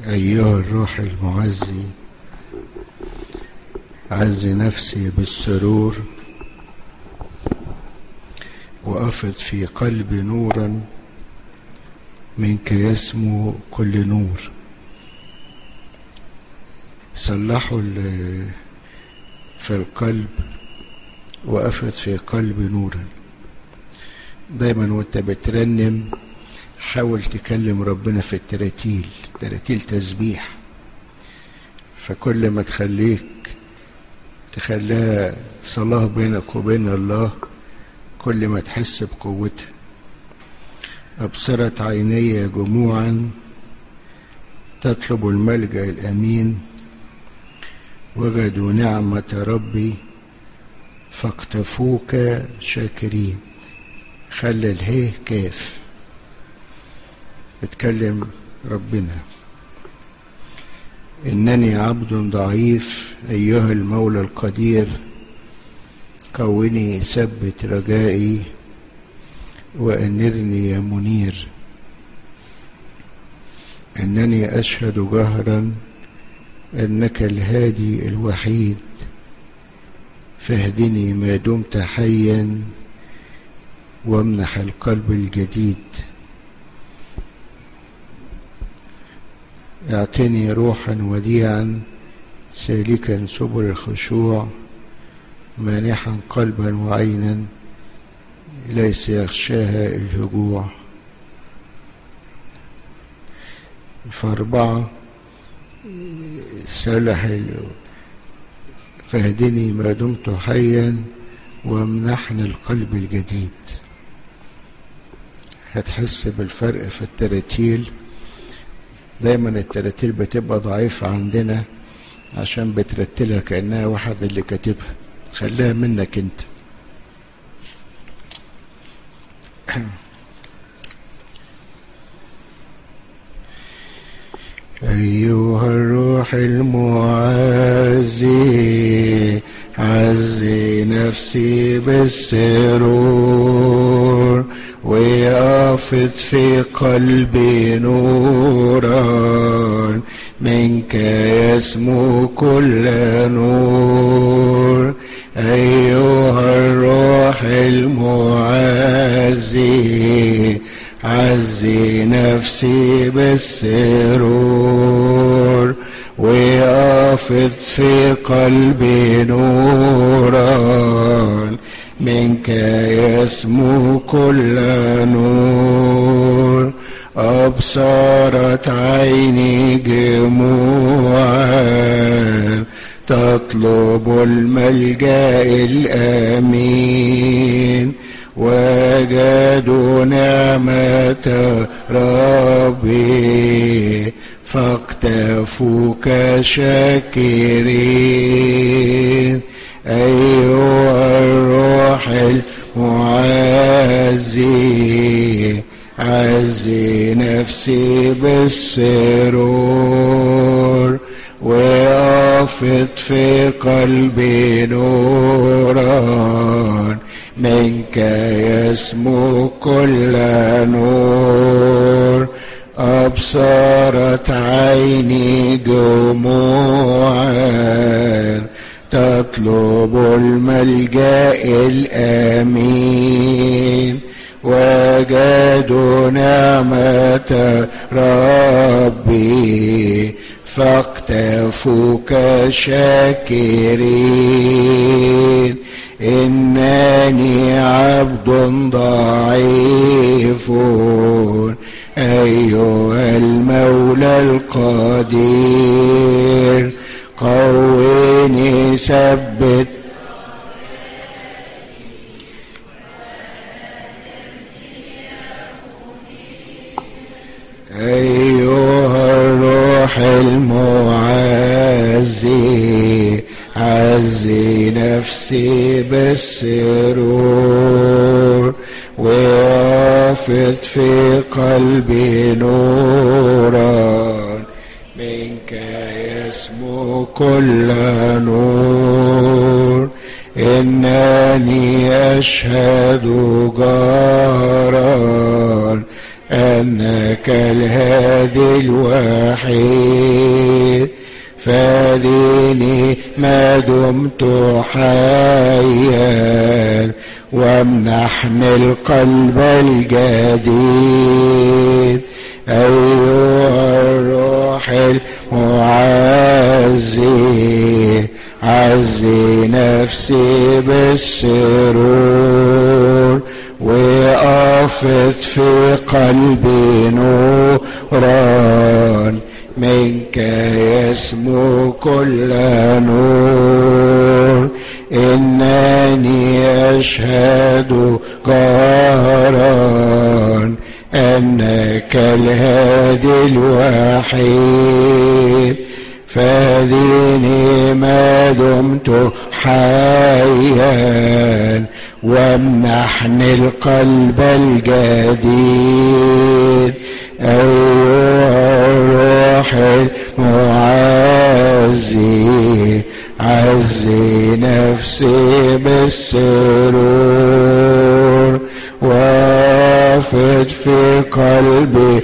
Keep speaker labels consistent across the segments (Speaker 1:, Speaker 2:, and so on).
Speaker 1: أيها الروح المعزي عز نفسي بالسرور وأفض في قلبي نورا منك يسمو كل نور صلحوا في القلب وأفض في قلبي نورا دايما وانت بترنم حاول تكلم ربنا في التراتيل تراتيل تسبيح فكل ما تخليك تخليها صلاة بينك وبين الله كل ما تحس بقوتها أبصرت عيني جموعا تطلب الملجأ الأمين وجدوا نعمة ربي فاقتفوك شاكرين خلى الهيه كاف بتكلم ربنا إنني عبد ضعيف أيها المولى القدير كوني ثبت رجائي وأنرني يا منير أنني أشهد جهرا أنك الهادي الوحيد فاهدني ما دمت حيا وامنح القلب الجديد اعطني روحا وديعا سالكا سبل الخشوع مانحا قلبا وعينا ليس يخشاها الهجوع فأربعة سلح فاهدني ما دمت حيا وامنحني القلب الجديد هتحس بالفرق في التراتيل دايما التراتيل بتبقى ضعيفة عندنا عشان بترتلها كأنها واحد اللي كاتبها خليها منك انت أيها الروح المعزي عزي نفسي بالسرور ويافض في قلبي نورا منك يسمو كل نور أيها الروح المعزي عزي نفسي بالسرور ويافض في قلبي نورا منك يسمو كل نور أبصرت عيني جموعا تطلب الملجأ الأمين وجدوا نعمة ربي فاقتفوك شاكرين أيها الروح المعزي عزي نفسي بالسرور وافض في قلبي نورا منك يسمو كل نور أبصرت عيني جموعا تطلب الملجأ الأمين وجدوا نعمة ربي فاقتفوك شاكرين إنني عبد ضعيف أيها المولى القدير قويني ثبت أيها الروح المعزي عزي نفسي بالسرور وافض في قلبي نورا منك يسمو كل نور إنني أشهد جارا أنك الهادي الوحيد فاديني ما دمت حيا وامنحني القلب الجديد أيها الروح المعزي عزي نفسي بالسرور وقفت في قلبي نوران منك يسمو كل نور إنني أشهد قهرا أنك الهادي الوحيد فاديني ما دمت حيا وامنحني القلب الجديد أيها الروح المعزي عزي نفسي بالسرور وافد في قلبي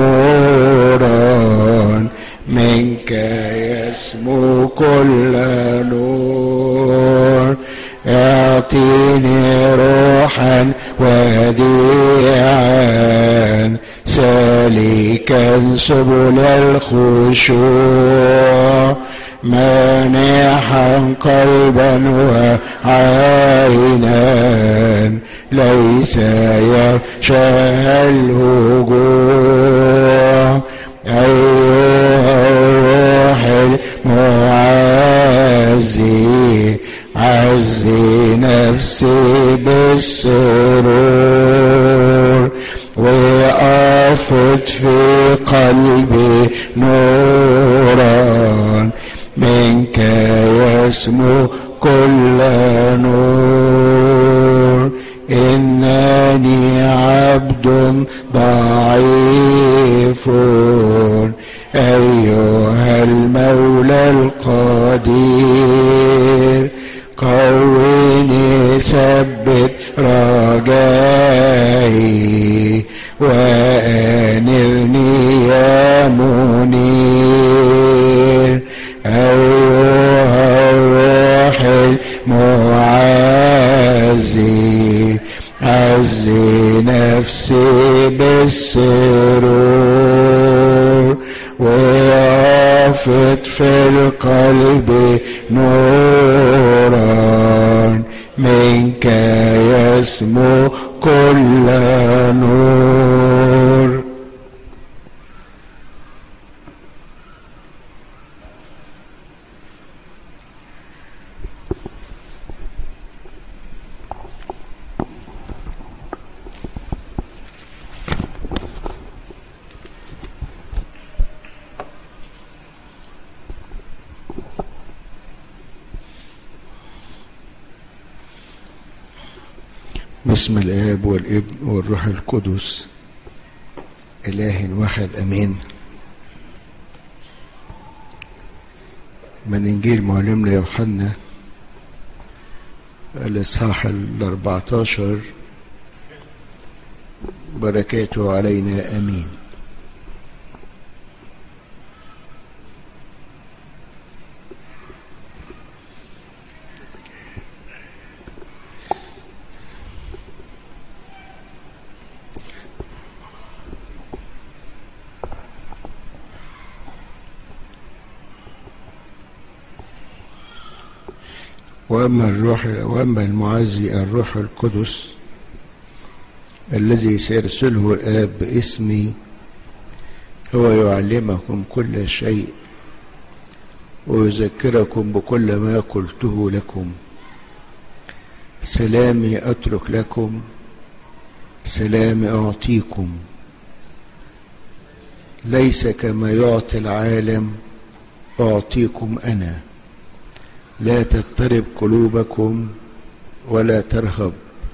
Speaker 1: نورا منك يسمو كل نور اعطيني روحا وديعا سالكا سبل الخشوع مانحا قلبا وعينا ليس يخشى الهجوع أيها الروح المعزي عزي نفسي بالسرور وأفت في قلبي نورا منك يسمو كل نور إنني عبد ضعيف أيها المولى القدير قويني ثبت رجائي وأنرني يا منير أيها الروح المعزي عزي نفسي بالسرور وافت في القلب نورا منك يسمو كل نور بسم الآب والابن والروح القدس إله واحد أمين من إنجيل معلمنا يوحنا الإصحاح الأربعتاشر بركاته علينا أمين وأما الروح وأما المعزي الروح القدس الذي سيرسله الآب باسمي هو يعلمكم كل شيء ويذكركم بكل ما قلته لكم سلامي أترك لكم سلامي أعطيكم ليس كما يعطي العالم أعطيكم أنا لا تضطرب قلوبكم ولا ترهب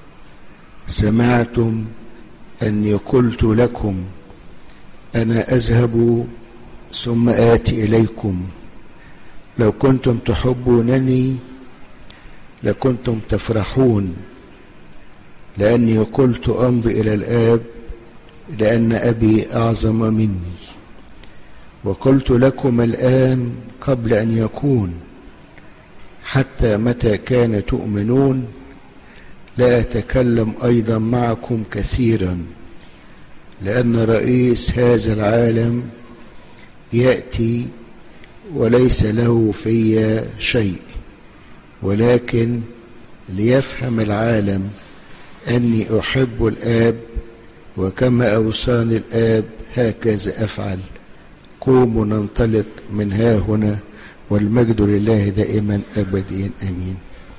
Speaker 1: سمعتم اني قلت لكم انا اذهب ثم اتي اليكم لو كنتم تحبونني لكنتم تفرحون لاني قلت امضي الى الاب لأن أبي أعظم مني وقلت لكم الآن قبل أن يكون حتى متى كان تؤمنون لا أتكلم أيضا معكم كثيرا لأن رئيس هذا العالم يأتي وليس له في شيء ولكن ليفهم العالم أني أحب الآب وكما أوصاني الآب هكذا أفعل قوموا ننطلق من ها هنا والمجد لله دائما أبديا أمين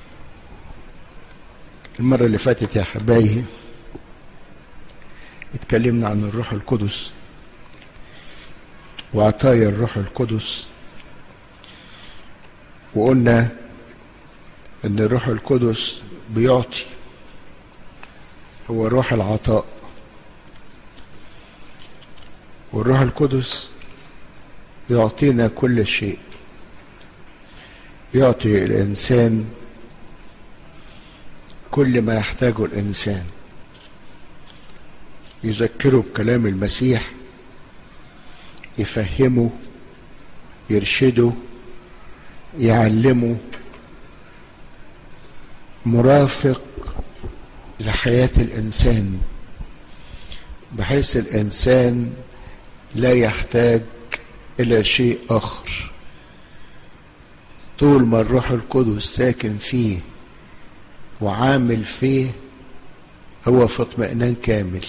Speaker 1: المرة اللي فاتت يا حبايبي اتكلمنا عن الروح القدس وعطايا الروح القدس وقلنا ان الروح القدس بيعطي هو روح العطاء والروح القدس يعطينا كل شيء يعطي الانسان كل ما يحتاجه الانسان يذكره بكلام المسيح يفهمه يرشده يعلمه مرافق لحياة الإنسان بحيث الإنسان لا يحتاج إلى شيء آخر طول ما الروح القدس ساكن فيه وعامل فيه هو في اطمئنان كامل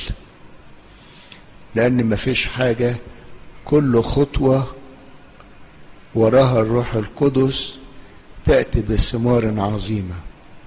Speaker 1: لأن مفيش حاجة كل خطوة وراها الروح القدس تأتي بثمار عظيمة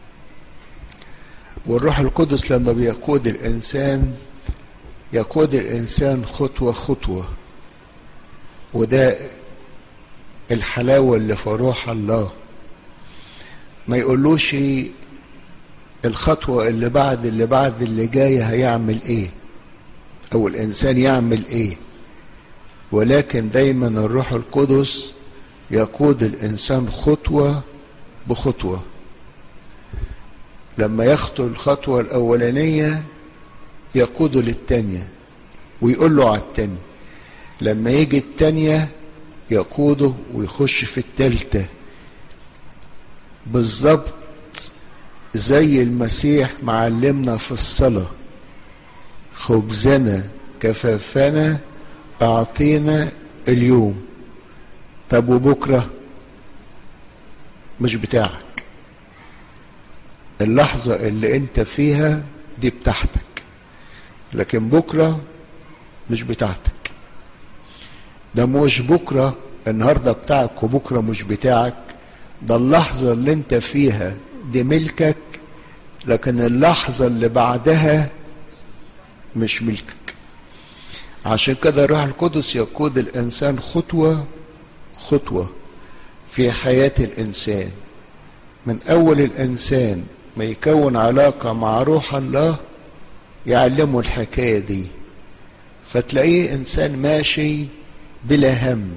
Speaker 1: والروح القدس لما بيقود الإنسان يقود الإنسان خطوة خطوة وده الحلاوة اللي في روح الله ما يقولوش الخطوة اللي بعد اللي بعد اللي جاية هيعمل ايه او الانسان يعمل ايه ولكن دايما الروح القدس يقود الانسان خطوة بخطوة لما يخطو الخطوة الاولانية يقوده للتانية ويقول له على التانية لما يجي التانية يقوده ويخش في التالتة بالظبط زي المسيح معلمنا في الصلاة خبزنا كفافنا أعطينا اليوم طب وبكرة مش بتاعك اللحظة اللي انت فيها دي بتاعتك لكن بكرة مش بتاعتك ده مش بكرة النهاردة بتاعك وبكرة مش بتاعك ده اللحظة اللي انت فيها دي ملكك لكن اللحظة اللي بعدها مش ملكك عشان كده الروح القدس يقود الإنسان خطوة خطوة في حياة الإنسان من أول الإنسان ما يكون علاقة مع روح الله يعلمه الحكاية دي فتلاقيه إنسان ماشي بلا هم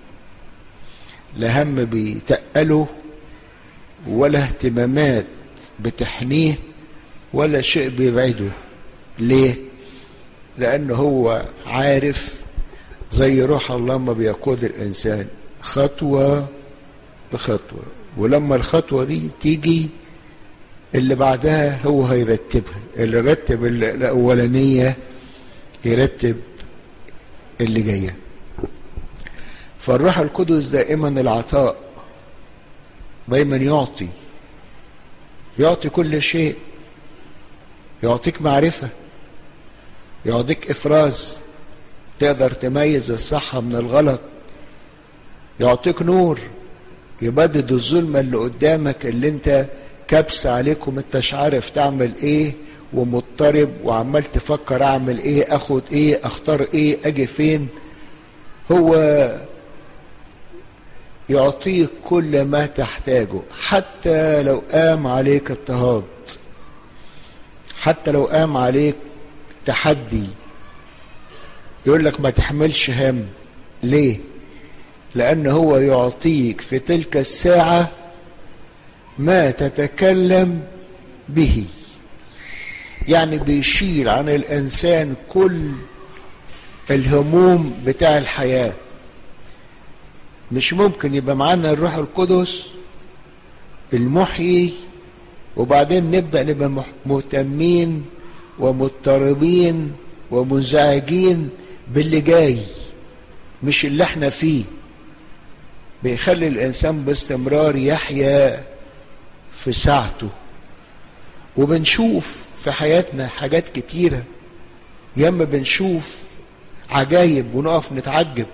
Speaker 1: لا هم بيتقله ولا اهتمامات بتحنيه ولا شيء بيبعده ليه لأنه هو عارف زي روح الله ما بيقود الإنسان خطوة بخطوة ولما الخطوة دي تيجي اللي بعدها هو هيرتبها اللي رتب الأولانية يرتب اللي جايه فالروح القدس دائما العطاء دايما يعطي يعطي كل شيء يعطيك معرفة يعطيك إفراز تقدر تميز الصح من الغلط يعطيك نور يبدد الظلمة اللي قدامك اللي انت كبس عليك وما انتش عارف تعمل ايه ومضطرب وعمال تفكر اعمل ايه اخد ايه اختار ايه اجي فين هو يعطيك كل ما تحتاجه حتى لو قام عليك اضطهاد حتى لو قام عليك تحدي يقول لك ما تحملش هم ليه لان هو يعطيك في تلك الساعه ما تتكلم به يعني بيشيل عن الانسان كل الهموم بتاع الحياة مش ممكن يبقى معانا الروح القدس المحيي وبعدين نبدأ نبقى مهتمين ومضطربين ومنزعجين باللي جاي مش اللي احنا فيه بيخلي الإنسان باستمرار يحيا في ساعته وبنشوف في حياتنا حاجات كتيرة ياما بنشوف عجايب ونقف نتعجب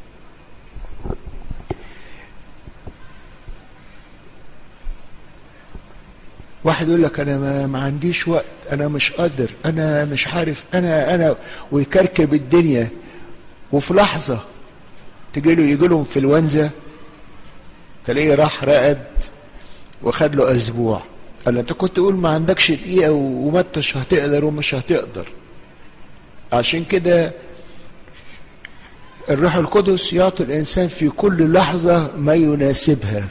Speaker 1: واحد يقول لك انا ما, ما عنديش وقت انا مش قادر انا مش عارف انا انا ويكركب الدنيا وفي لحظه تجي له يجي له انفلونزا تلاقيه راح رقد وخد له اسبوع قال انت كنت تقول ما عندكش دقيقه وما انتش هتقدر ومش هتقدر عشان كده الروح القدس يعطي الانسان في كل لحظه ما يناسبها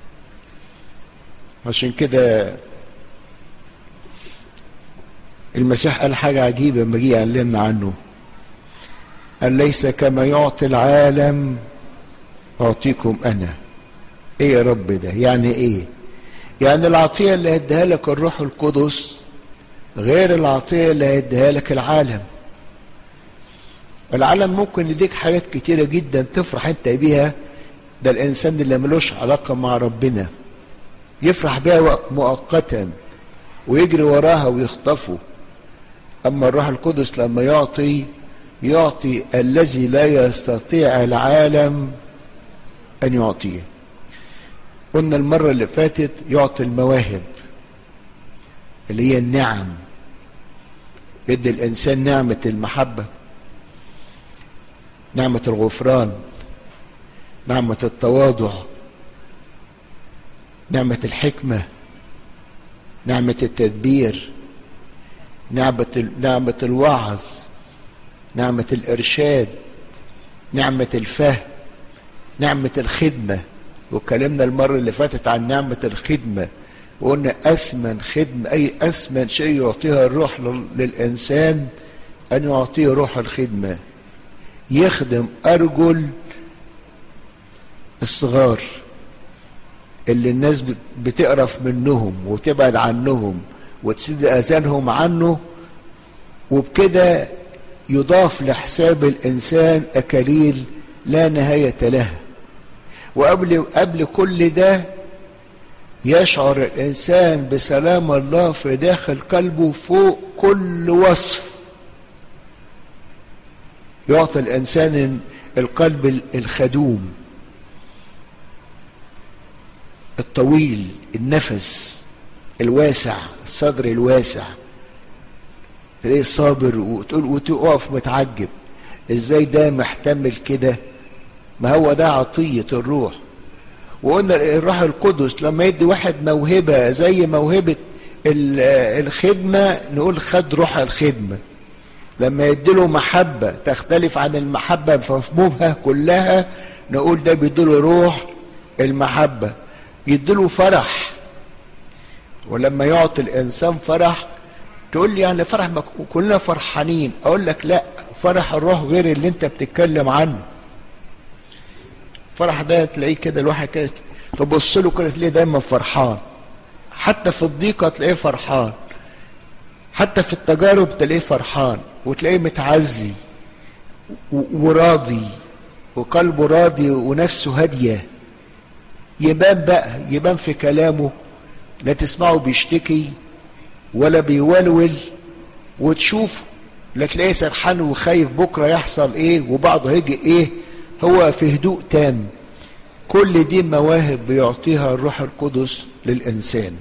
Speaker 1: عشان كده المسيح قال حاجة عجيبة لما جه يعلمنا عنه قال ليس كما يعطي العالم أعطيكم أنا إيه يا رب ده يعني إيه يعني العطية اللي هيديها لك الروح القدس غير العطية اللي هيديها لك العالم العالم ممكن يديك حاجات كتيرة جدا تفرح انت بيها ده الإنسان اللي ملوش علاقة مع ربنا يفرح بها مؤقتا ويجري وراها ويخطفه أما الروح القدس لما يعطي يعطي الذي لا يستطيع العالم أن يعطيه قلنا المرة اللي فاتت يعطي المواهب اللي هي النعم يدي الإنسان نعمة المحبة نعمة الغفران نعمة التواضع نعمة الحكمة نعمة التدبير نعمة نعمة الوعظ نعمة الإرشاد نعمة الفهم نعمة الخدمة وكلمنا المرة اللي فاتت عن نعمة الخدمة وقلنا أثمن خدمة أي أثمن شيء يعطيها الروح للإنسان أن يعطيه روح الخدمة يخدم أرجل الصغار اللي الناس بتقرف منهم وتبعد عنهم وتسد اذانهم عنه وبكده يضاف لحساب الانسان اكاليل لا نهايه لها وقبل قبل كل ده يشعر الانسان بسلام الله في داخل قلبه فوق كل وصف يعطي الانسان القلب الخدوم الطويل النفس الواسع الصدر الواسع تلاقيه صابر وتقول وتقف متعجب ازاي ده محتمل كده ما هو ده عطية الروح وقلنا الروح القدس لما يدي واحد موهبة زي موهبة الخدمة نقول خد روح الخدمة لما يديله محبة تختلف عن المحبة في مفهومها كلها نقول ده بيديله روح المحبة يديله فرح ولما يعطي الانسان فرح تقول لي يعني فرح ما كلنا فرحانين اقول لك لا فرح الروح غير اللي انت بتتكلم عنه فرح ده تلاقيه كده الواحد كده تبص له كده تلاقيه دايما فرحان حتى في الضيقه تلاقيه فرحان حتى في التجارب تلاقيه فرحان وتلاقيه متعزي وراضي وقلبه راضي ونفسه هاديه يبان بقى يبان في كلامه لا تسمعه بيشتكي ولا بيولول وتشوف لا تلاقيه سرحان وخايف بكره يحصل ايه وبعضه هيجي ايه هو في هدوء تام كل دي مواهب بيعطيها الروح القدس للانسان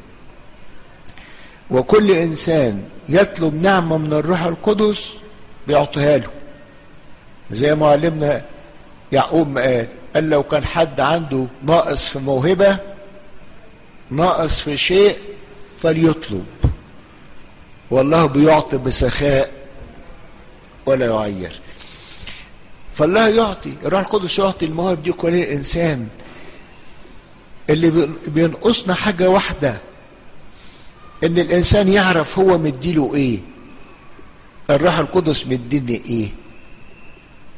Speaker 1: وكل انسان يطلب نعمه من الروح القدس بيعطيها له زي ما علمنا يعقوب ما قال قال لو كان حد عنده ناقص في موهبه ناقص في شيء فليطلب والله بيعطي بسخاء ولا يعير فالله يعطي الروح القدس يعطي المواهب دي كل الانسان اللي بينقصنا حاجه واحده ان الانسان يعرف هو مديله ايه الروح القدس مديني ايه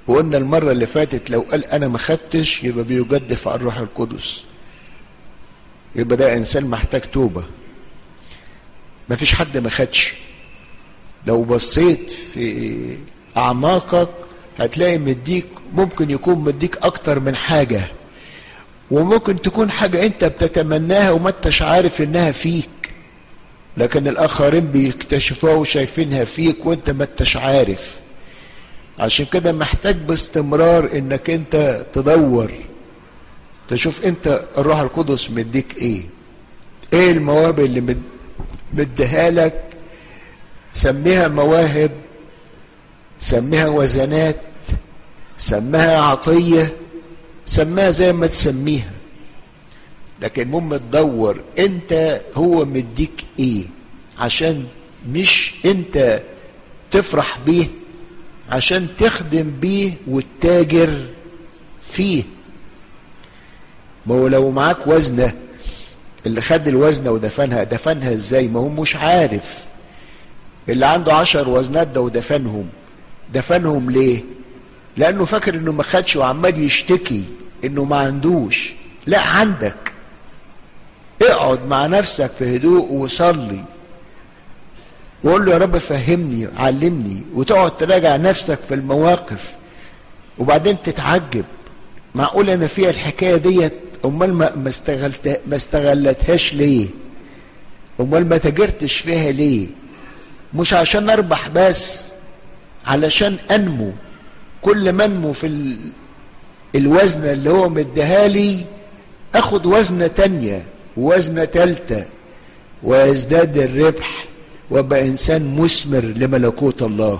Speaker 1: وقلنا المرة اللي فاتت لو قال أنا ما خدتش يبقى بيجدف على الروح القدس يبقى ده إنسان محتاج توبة ما فيش حد ما خدش لو بصيت في أعماقك هتلاقي مديك ممكن يكون مديك أكتر من حاجة وممكن تكون حاجة أنت بتتمناها وما أنتش عارف إنها فيك لكن الآخرين بيكتشفوها وشايفينها فيك وأنت ما أنتش عارف عشان كده محتاج باستمرار إنك أنت تدور تشوف أنت الروح القدس مديك إيه إيه المواهب اللي مد مديها لك سميها مواهب سميها وزنات سميها عطية سميها زي ما تسميها لكن المهم تدور انت هو مديك ايه عشان مش انت تفرح بيه عشان تخدم بيه وتتاجر فيه ما هو لو معاك وزنه اللي خد الوزنه ودفنها دفنها ازاي ما هو مش عارف اللي عنده عشر وزنات ده ودفنهم دفنهم ليه لانه فاكر انه ما خدش وعمال يشتكي انه ما عندوش لا عندك اقعد مع نفسك في هدوء وصلي وقول له يا رب فهمني علمني وتقعد تراجع نفسك في المواقف وبعدين تتعجب معقول انا فيها الحكايه ديت امال ما ما استغلت ما استغلتهاش ليه امال ما تاجرتش فيها ليه مش عشان اربح بس علشان انمو كل ما انمو في ال... الوزنه اللي هو مديها لي اخد وزنه تانية ووزنه تالتة ويزداد الربح وابقى انسان مثمر لملكوت الله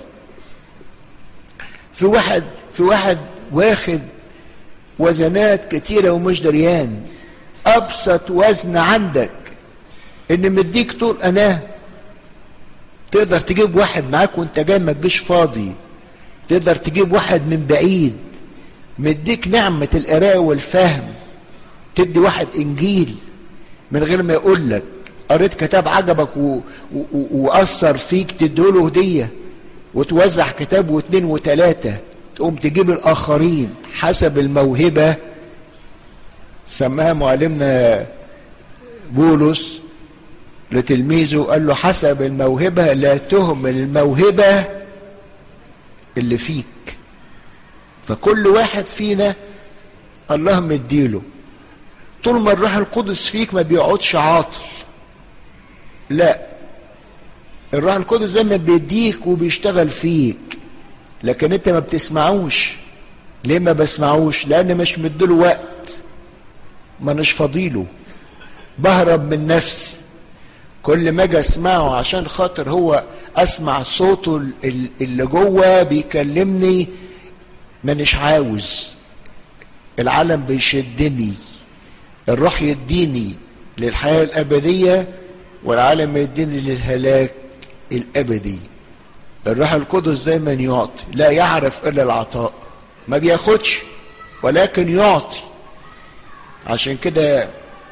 Speaker 1: في واحد في واحد واخد وزنات كتيرة ومش دريان أبسط وزن عندك إن مديك طول أناه تقدر تجيب واحد معاك وانت جاي ما تجيش فاضي تقدر تجيب واحد من بعيد مديك نعمة القراءة والفهم تدي واحد إنجيل من غير ما يقول لك قريت كتاب عجبك و... و... وأثر فيك تديله هدية وتوزع كتاب واثنين وثلاثة تقوم تجيب الآخرين حسب الموهبة سماها معلمنا بولس لتلميذه قال له حسب الموهبة لا تهمل الموهبة اللي فيك فكل واحد فينا الله مديله طول ما الروح القدس فيك ما بيقعدش عاطل لا الروح القدس زي ما بيديك وبيشتغل فيك لكن انت ما بتسمعوش ليه ما بسمعوش لان مش مديله وقت ما نش فضيله بهرب من نفسي كل ما اجي اسمعه عشان خاطر هو اسمع صوته اللي جوه بيكلمني مانيش عاوز العالم بيشدني الروح يديني للحياة الأبدية والعالم يديني للهلاك الأبدي الروح القدس دايما يعطي لا يعرف إلا العطاء ما بياخدش ولكن يعطي عشان كده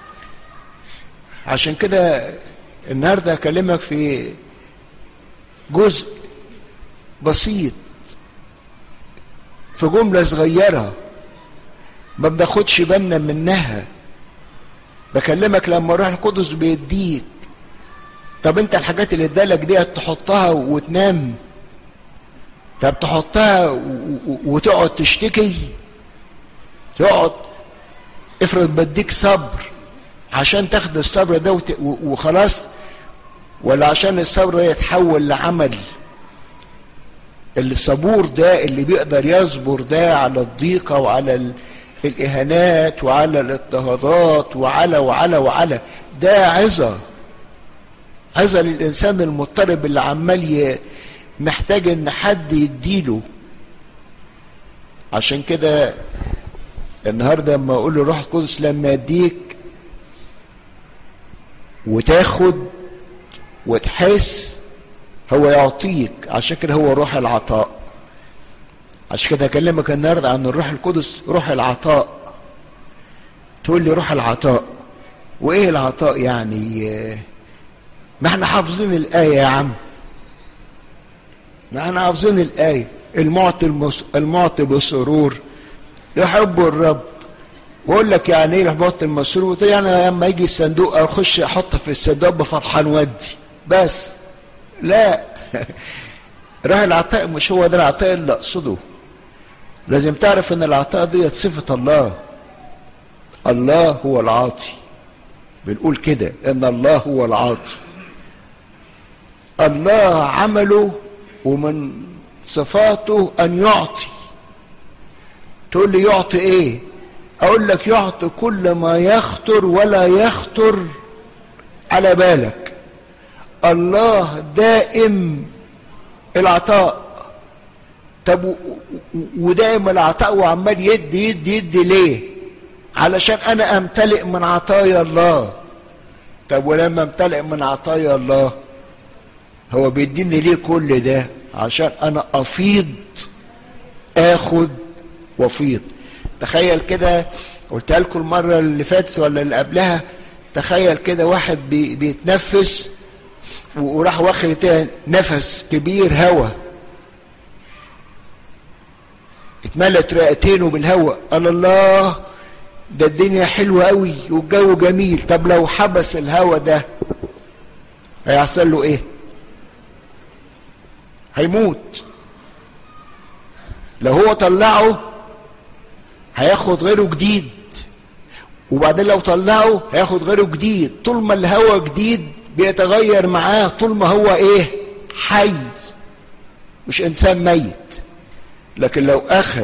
Speaker 1: عشان كده النهارده اكلمك في جزء بسيط في جملة صغيرة ما بناخدش بالنا منها بكلمك لما الروح القدس بيديك طب انت الحاجات اللي ادالك دي تحطها وتنام طب تحطها وتقعد تشتكي تقعد افرض بديك صبر عشان تاخد الصبر ده وخلاص ولا عشان الصبر ده يتحول لعمل الصبور ده اللي بيقدر يصبر ده على الضيقة وعلى الإهانات وعلى الاضطهادات وعلى وعلى وعلى ده عظة عظة للإنسان المضطرب اللي عمال محتاج إن حد يديله عشان كده النهارده لما اقول له روح القدس لما يديك وتاخد وتحس هو يعطيك عشان كده هو روح العطاء عشان كده اكلمك النهارده عن الروح القدس روح العطاء تقول لي روح العطاء وايه العطاء يعني ما احنا حافظين الايه يا عم ما احنا حافظين الايه المعطي المس... المعطي بالسرور يحب الرب بقول لك يعني ايه المعطي المسرور يعني لما يجي الصندوق اخش احط في الصندوق بفرحان ودي بس لا راح العطاء مش هو ده العطاء اللي اقصده لازم تعرف ان العطاء دي صفة الله الله هو العاطي بنقول كده ان الله هو العاطي الله عمله ومن صفاته ان يعطي تقول لي يعطي ايه اقول لك يعطي كل ما يخطر ولا يخطر على بالك الله دائم العطاء طب ودائم العطاء وعمال يدي يدي يدي ليه علشان انا امتلئ من عطايا الله طب ولما امتلئ من عطايا الله هو بيديني ليه كل ده عشان انا افيض اخد وافيض تخيل كده قلتها لكم المره اللي فاتت ولا اللي قبلها تخيل كده واحد بي بيتنفس وراح واخد نفس كبير هوا اتملت رئتينه بالهواء قال الله ده الدنيا حلوة قوي والجو جميل طب لو حبس الهوا ده هيحصل له ايه هيموت لو هو طلعه هياخد غيره جديد وبعدين لو طلعه هياخد غيره جديد طول ما الهوا جديد بيتغير معاه طول ما هو ايه حي مش انسان ميت لكن لو اخد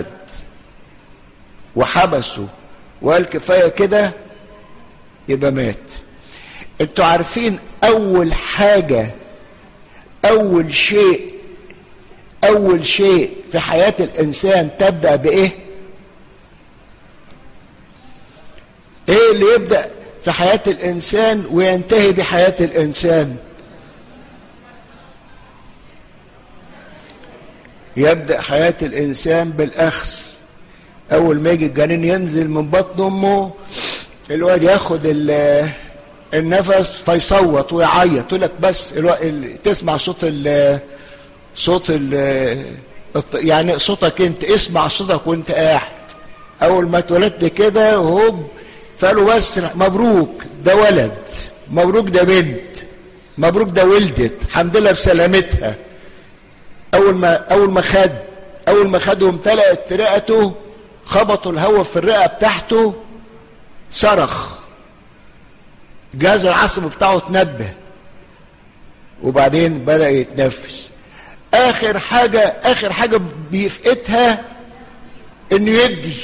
Speaker 1: وحبسه وقال كفايه كده يبقى مات انتوا عارفين اول حاجه اول شيء اول شيء في حياه الانسان تبدا بايه ايه اللي يبدا في حياه الانسان وينتهي بحياه الانسان يبدا حياه الانسان بالاخذ اول ما يجي الجنين ينزل من بطن امه الواد ياخد النفس فيصوت ويعيط يقول لك بس الواد تسمع صوت ال صوت ال يعني صوتك انت اسمع صوتك وانت قاعد اول ما اتولدت كده هوب فقالوا بس مبروك ده ولد مبروك ده بنت مبروك ده ولدت الحمد لله بسلامتها اول ما اول ما خد اول ما خده امتلأت رئته خبطوا الهواء في الرئه بتاعته صرخ جهاز العصب بتاعه اتنبه وبعدين بدا يتنفس اخر حاجه اخر حاجه بيفقدها انه يدي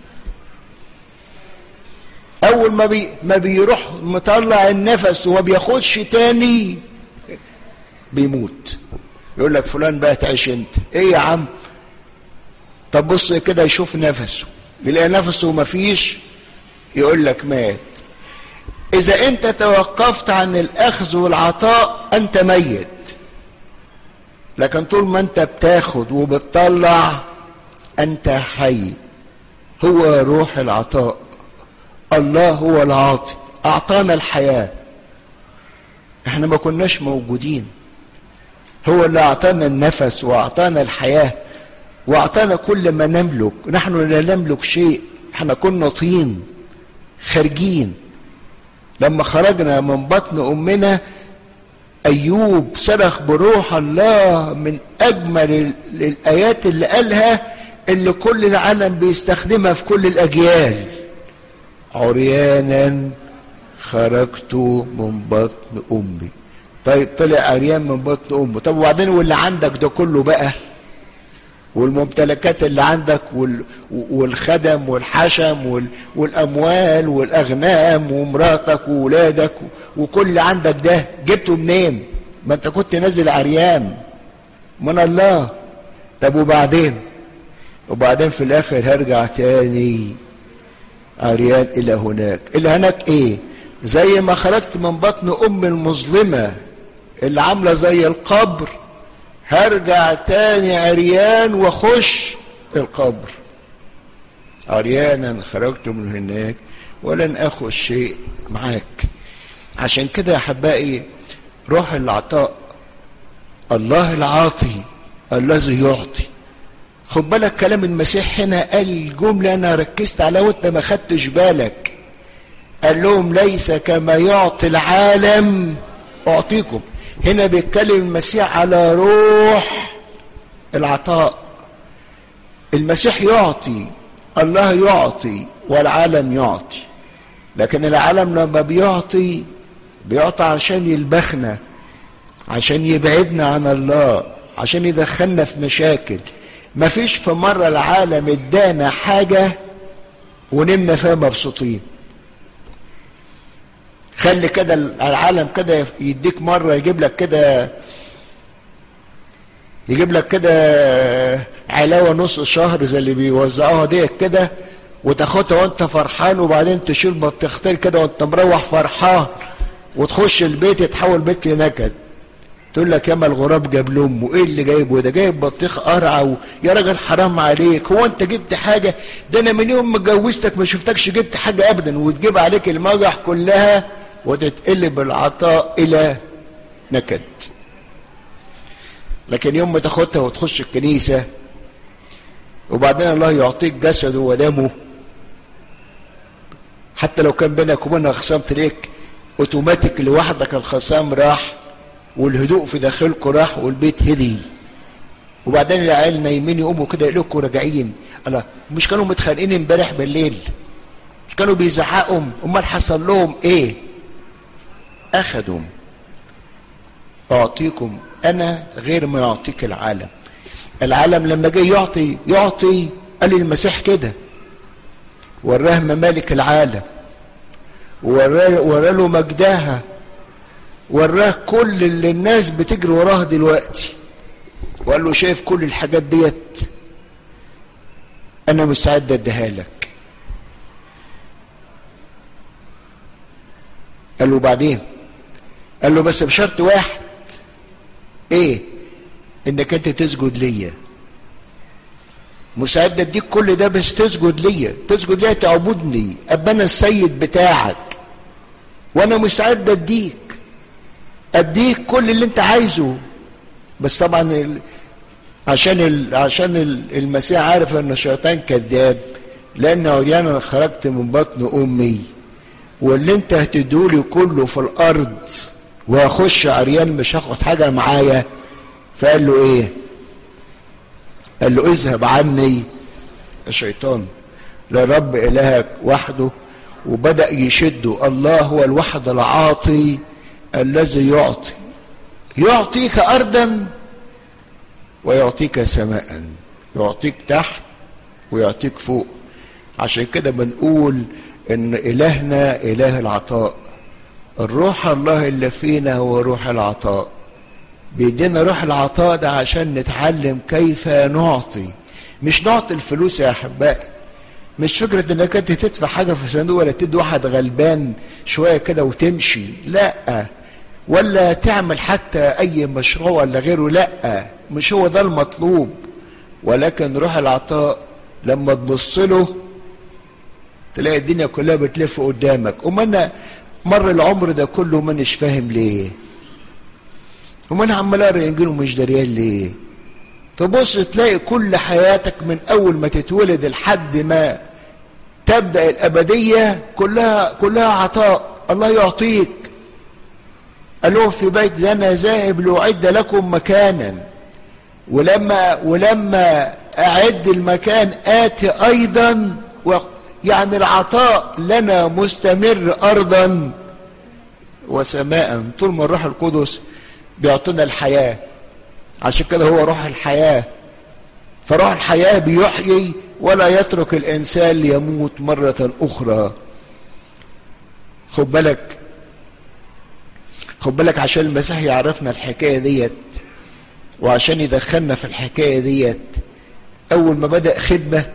Speaker 1: اول ما بي ما بيروح مطلع النفس وما بياخدش تاني بيموت يقول لك فلان بقى تعيش انت ايه يا عم طب بص كده يشوف نفسه يلاقي نفسه ما فيش يقول لك مات اذا انت توقفت عن الاخذ والعطاء انت ميت لكن طول ما انت بتاخد وبتطلع انت حي هو روح العطاء الله هو العاطي اعطانا الحياه احنا ما كناش موجودين هو اللي اعطانا النفس واعطانا الحياه واعطانا كل ما نملك نحن لا نملك شيء احنا كنا طين خارجين لما خرجنا من بطن امنا ايوب صرخ بروح الله من اجمل الايات اللي قالها اللي كل العالم بيستخدمها في كل الاجيال عريانا خرجت من بطن امي طيب طلع عريان من بطن امه طب وبعدين واللي عندك ده كله بقى والممتلكات اللي عندك وال والخدم والحشم والاموال والاغنام ومراتك وولادك وكل اللي عندك ده جبته منين ما انت كنت نازل عريان من الله طب وبعدين وبعدين في الاخر هرجع تاني عريان الى هناك الى هناك ايه زي ما خرجت من بطن ام المظلمه اللي عامله زي القبر هرجع تاني عريان واخش القبر عريانا خرجت من هناك ولن اخذ شيء معاك عشان كده يا احبائي روح العطاء الله العاطي الذي يعطي خد بالك كلام المسيح هنا قال جملة أنا ركزت عليها وأنت ما خدتش بالك قال لهم ليس كما يعطي العالم أعطيكم هنا بيتكلم المسيح على روح العطاء المسيح يعطي الله يعطي والعالم يعطي لكن العالم لما بيعطي بيعطي عشان يلبخنا عشان يبعدنا عن الله عشان يدخلنا في مشاكل مفيش في مرة العالم ادانا حاجة ونمنا فيها مبسوطين خلي كده العالم كده يديك مرة يجيب لك كده يجيب لك كده علاوة نص شهر زي اللي بيوزعوها ديت كده وتاخدها وانت فرحان وبعدين تشيل بطيختين كده وانت مروح فرحان وتخش البيت يتحول بيت لنكد تقول لك ياما الغراب جاب لامه ايه اللي جايبه ده جايب بطيخ قرعه و... يا راجل حرام عليك هو انت جبت حاجه ده انا من يوم ما اتجوزتك ما شفتكش جبت حاجه ابدا وتجيب عليك المجح كلها وتتقلب العطاء الى نكد لكن يوم ما تاخدها وتخش الكنيسه وبعدين الله يعطيك جسده ودمه حتى لو كان بينك وبينها خصام تلاقيك اوتوماتيك لوحدك الخصام راح والهدوء في داخلكم راح والبيت هدي وبعدين العيال نايمين يقوموا كده يلاقوا راجعين الله مش كانوا متخانقين امبارح بالليل مش كانوا بيزعقوا امال حصل لهم ايه اخذوا اعطيكم انا غير ما يعطيك العالم العالم لما جه يعطي يعطي قال المسيح كده وراه ممالك العالم وراه له مجدها وراه كل اللي الناس بتجري وراها دلوقتي وقال له شايف كل الحاجات ديت انا مستعد اديها لك قال له بعدين قال له بس بشرط واحد ايه انك انت تسجد ليا مستعد اديك كل ده بس تسجد ليا تسجد ليا تعبدني ابقى انا السيد بتاعك وانا مستعد اديك اديك كل اللي انت عايزه بس طبعا ال... عشان ال... عشان ال... المسيح عارف ان الشيطان كذاب لان انا خرجت من بطن امي واللي انت هتدولي كله في الارض واخش عريان مش هاخد حاجه معايا فقال له ايه قال له اذهب عني الشيطان لرب الهك وحده وبدا يشده الله هو الوحد العاطي الذي يعطي يعطيك ارضا ويعطيك سماء يعطيك تحت ويعطيك فوق عشان كده بنقول ان الهنا اله العطاء الروح الله اللي فينا هو روح العطاء بيدينا روح العطاء ده عشان نتعلم كيف نعطي مش نعطي الفلوس يا احبائي مش فكرة انك انت تدفع حاجة في صندوق ولا تدي واحد غلبان شوية كده وتمشي لا ولا تعمل حتى اي مشروع ولا غيره لا مش هو ده المطلوب ولكن روح العطاء لما تبص له تلاقي الدنيا كلها بتلف قدامك وما انا مر العمر ده كله مانيش فاهم ليه وما انا عمال اقرا انجيل ومش دريان ليه تبص تلاقي كل حياتك من اول ما تتولد لحد ما تبدا الابديه كلها كلها عطاء الله يعطيك قال لهم في بيت انا ذاهب لاعد لكم مكانا ولما ولما اعد المكان اتي ايضا يعني العطاء لنا مستمر ارضا وسماء طول ما الروح القدس بيعطينا الحياه عشان كده هو روح الحياه فروح الحياه بيحيي ولا يترك الانسان ليموت مره اخرى خد بالك خد بالك عشان المسيح يعرفنا الحكايه ديت وعشان يدخلنا في الحكايه ديت اول ما بدا خدمه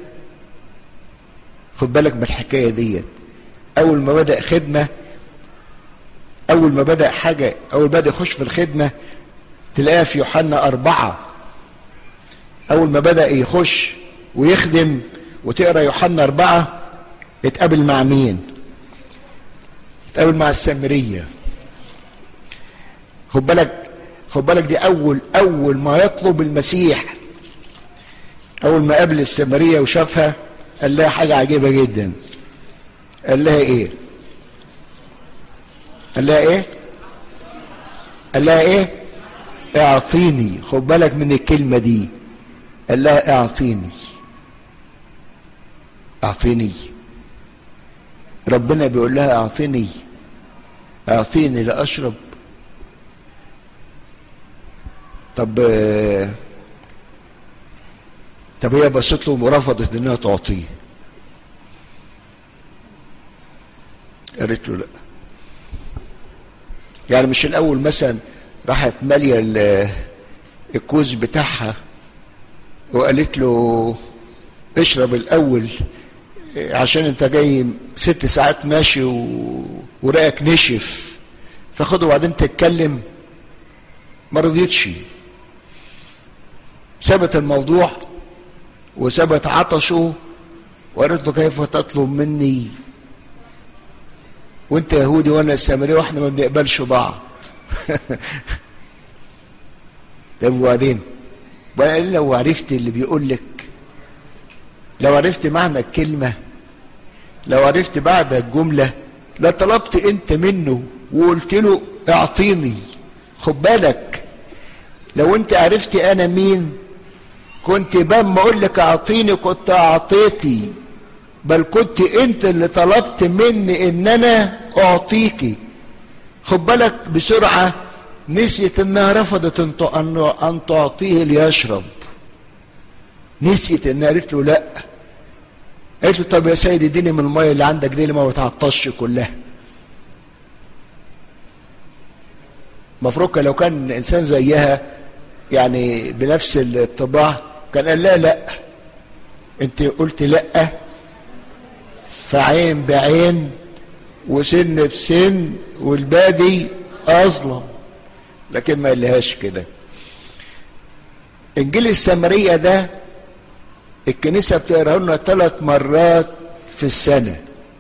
Speaker 1: خد بالك من الحكايه ديت اول ما بدا خدمه اول ما بدا حاجه اول بدا يخش في الخدمه تلاقيها في يوحنا أربعة أول ما بدأ يخش ويخدم وتقرا يوحنا أربعة اتقابل مع مين؟ اتقابل مع السامرية خد بالك خد بالك دي أول أول ما يطلب المسيح اول ما قابل السامريه وشافها قال لها حاجه عجيبه جدا قال لها ايه قال لها ايه قال لها ايه اعطيني خد بالك من الكلمه دي قال لها اعطيني اعطيني ربنا بيقول لها اعطيني اعطيني لاشرب طب طب هي بصت له ورفضت انها تعطيه قالت له لا يعني مش الاول مثلا راحت ماليه الكوز بتاعها وقالت له اشرب الاول عشان انت جاي ست ساعات ماشي و... ورقك نشف فخده وبعدين تتكلم ما رضيتش سابت الموضوع وسابت عطشه وقالت له كيف تطلب مني وانت يهودي وانا السامري واحنا ما بنقبلش بعض طب وبعدين بقى لو عرفت اللي بيقول لك لو عرفت معنى الكلمة لو عرفت بعد الجملة لا طلبت انت منه وقلت له اعطيني خد بالك لو انت عرفت انا مين كنت بما اقول لك اعطيني كنت اعطيتي بل كنت انت اللي طلبت مني ان انا اعطيكي خد بالك بسرعة نسيت انها رفضت ان ان تعطيه ليشرب نسيت انها قالت له لا قالت له طب يا سيدي اديني من الميه اللي عندك دي اللي ما بتعطش كلها مفروض لو كان انسان زيها يعني بنفس الطباع كان قال لا لا انت قلت لا فعين بعين وسن بسن والبادي اظلم لكن ما قالهاش كده انجيل السامريه ده الكنيسه بتقراه لنا ثلاث مرات في السنه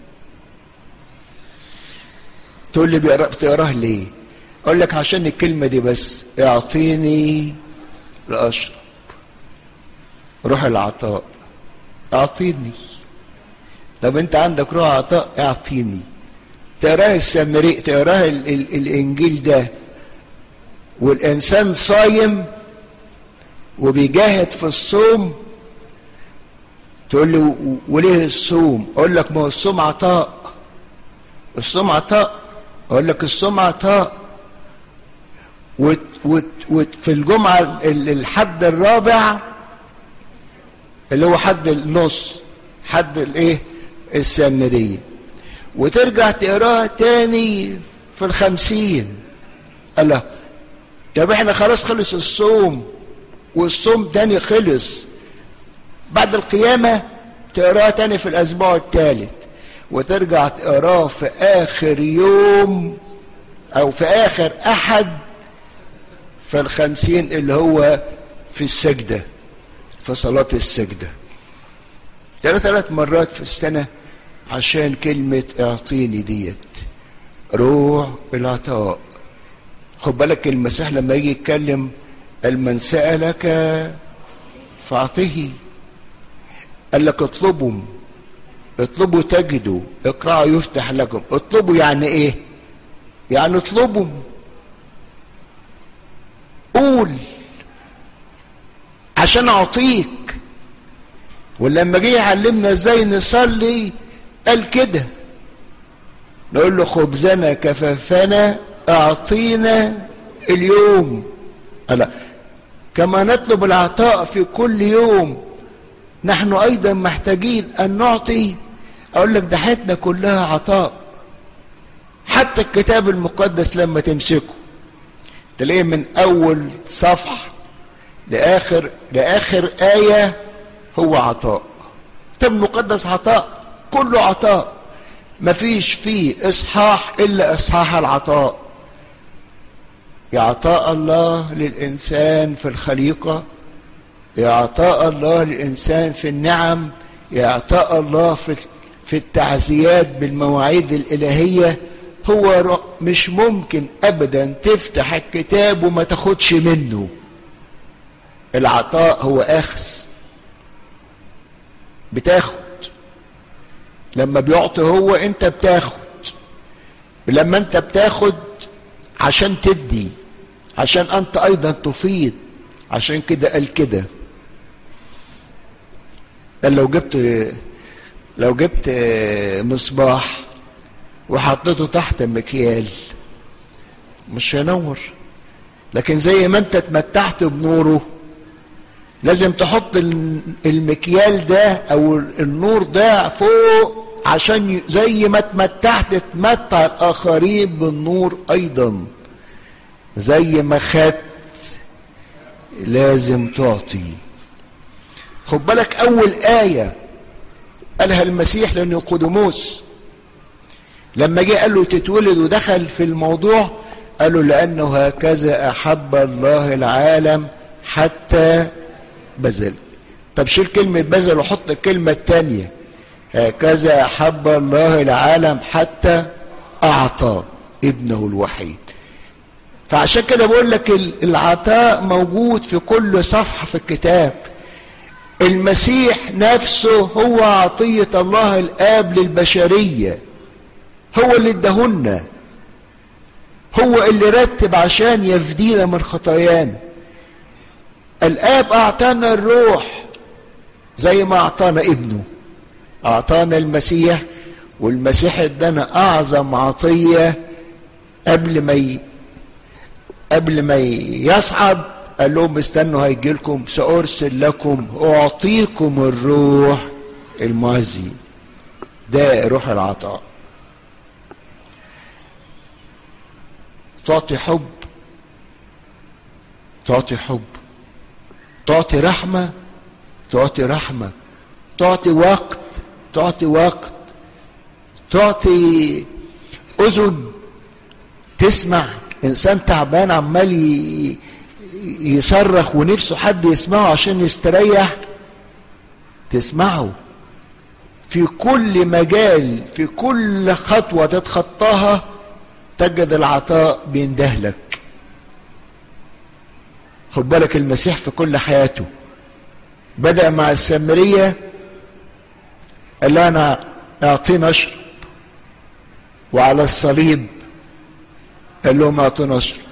Speaker 1: تقول لي بتقراه ليه اقول لك عشان الكلمه دي بس اعطيني لاشرب روح العطاء اعطيني طب انت عندك روح عطاء اعطيني تقراه السامري تقراه ال ال الانجيل ده والانسان صايم وبيجاهد في الصوم تقول لي وليه الصوم اقول لك ما هو الصوم عطاء الصوم عطاء اقول لك الصوم عطاء وت وت وت في الجمعة الحد الرابع اللي هو حد النص حد الايه السامرية وترجع تقراها تاني في الخمسين الله طب احنا خلاص خلص الصوم والصوم تاني خلص بعد القيامة تقراها تاني في الأسبوع الثالث وترجع تقراه في آخر يوم أو في آخر أحد في الخمسين اللي هو في السجدة في صلاة السجدة ثلاث ثلاث مرات في السنة عشان كلمة اعطيني ديت روح العطاء خد بالك المسيح لما يجي يتكلم قال من سألك فاعطه قال لك اطلبوا اطلبوا تجدوا اقرأوا يفتح لكم اطلبوا يعني ايه يعني اطلبوا قول عشان اعطيك ولما جه يعلمنا ازاي نصلي قال كده نقول له خبزنا كفافنا اعطينا اليوم ألا كما نطلب العطاء في كل يوم نحن ايضا محتاجين ان نعطي اقول لك ده حياتنا كلها عطاء حتى الكتاب المقدس لما تمسكه تلاقيه من اول صفحه لاخر لاخر ايه هو عطاء الكتاب المقدس عطاء كله عطاء مفيش فيه اصحاح الا اصحاح العطاء يا عطاء الله للانسان في الخليقه يا عطاء الله للانسان في النعم يا عطاء الله في في التعزيات بالمواعيد الالهيه هو مش ممكن ابدا تفتح الكتاب وما تاخدش منه العطاء هو اخذ بتاخد لما بيعطي هو انت بتاخد لما انت بتاخد عشان تدي عشان انت ايضا تفيض عشان كده قال كده قال لو جبت لو جبت مصباح وحطيته تحت مكيال مش هينور لكن زي ما انت اتمتعت بنوره لازم تحط المكيال ده او النور ده فوق عشان زي ما اتمتعت تمتع الاخرين بالنور ايضا زي ما خدت لازم تعطي خد بالك اول ايه قالها المسيح لنيقوديموس لما جه قال له تتولد ودخل في الموضوع قال له لانه هكذا احب الله العالم حتى بذل طب شيل كلمة بذل وحط الكلمة التانية هكذا أحب الله العالم حتى أعطى ابنه الوحيد فعشان كده بقول لك العطاء موجود في كل صفحة في الكتاب المسيح نفسه هو عطية الله الآب للبشرية هو اللي ادهنا هو اللي رتب عشان يفدينا من خطايانا الآب أعطانا الروح زي ما أعطانا ابنه أعطانا المسيح والمسيح ادانا أعظم عطية قبل ما ي... قبل ما يصعد قال لهم استنوا هيجي لكم سأرسل لكم أعطيكم الروح المعزي ده روح العطاء تعطي حب تعطي حب تعطي رحمة تعطي رحمة تعطي وقت تعطي وقت تعطي أذن تسمع إنسان تعبان عمال يصرخ ونفسه حد يسمعه عشان يستريح تسمعه في كل مجال في كل خطوة تتخطاها تجد العطاء بيندهلك خد بالك المسيح في كل حياته بدأ مع السامرية قال لها أنا أعطينا أشرب وعلى الصليب قال لهم أعطونا أشرب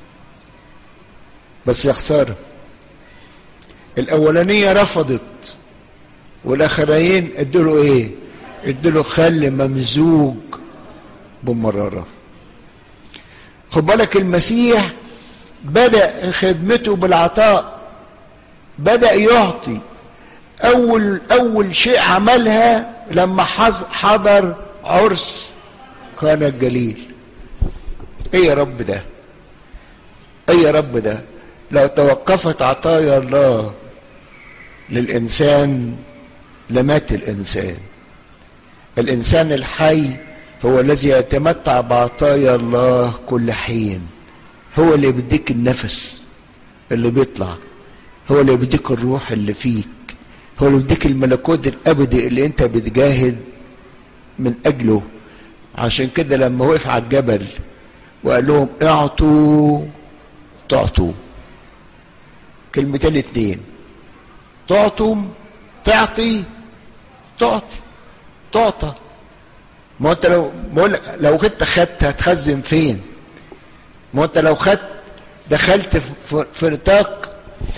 Speaker 1: بس يا خسارة الأولانية رفضت والآخرين ادوا إيه؟ ادوا خل ممزوج بمرارة خد بالك المسيح بدأ خدمته بالعطاء بدأ يعطي أول أول شيء عملها لما حضر عرس كان الجليل إيه يا رب ده؟ إيه يا رب ده؟ لو توقفت عطايا الله للإنسان لمات الإنسان الإنسان الحي هو الذي يتمتع بعطايا الله كل حين هو اللي بيديك النفس اللي بيطلع هو اللي بيديك الروح اللي فيك هو اللي بيديك الملكوت الابدي اللي انت بتجاهد من اجله عشان كده لما وقف على الجبل وقال لهم اعطوا تعطوا كلمتين اتنين تعطوا تعطي تعطي تعطى ما انت لو بقول لو كنت خدت هتخزن فين ما انت لو خدت دخلت في, في نطاق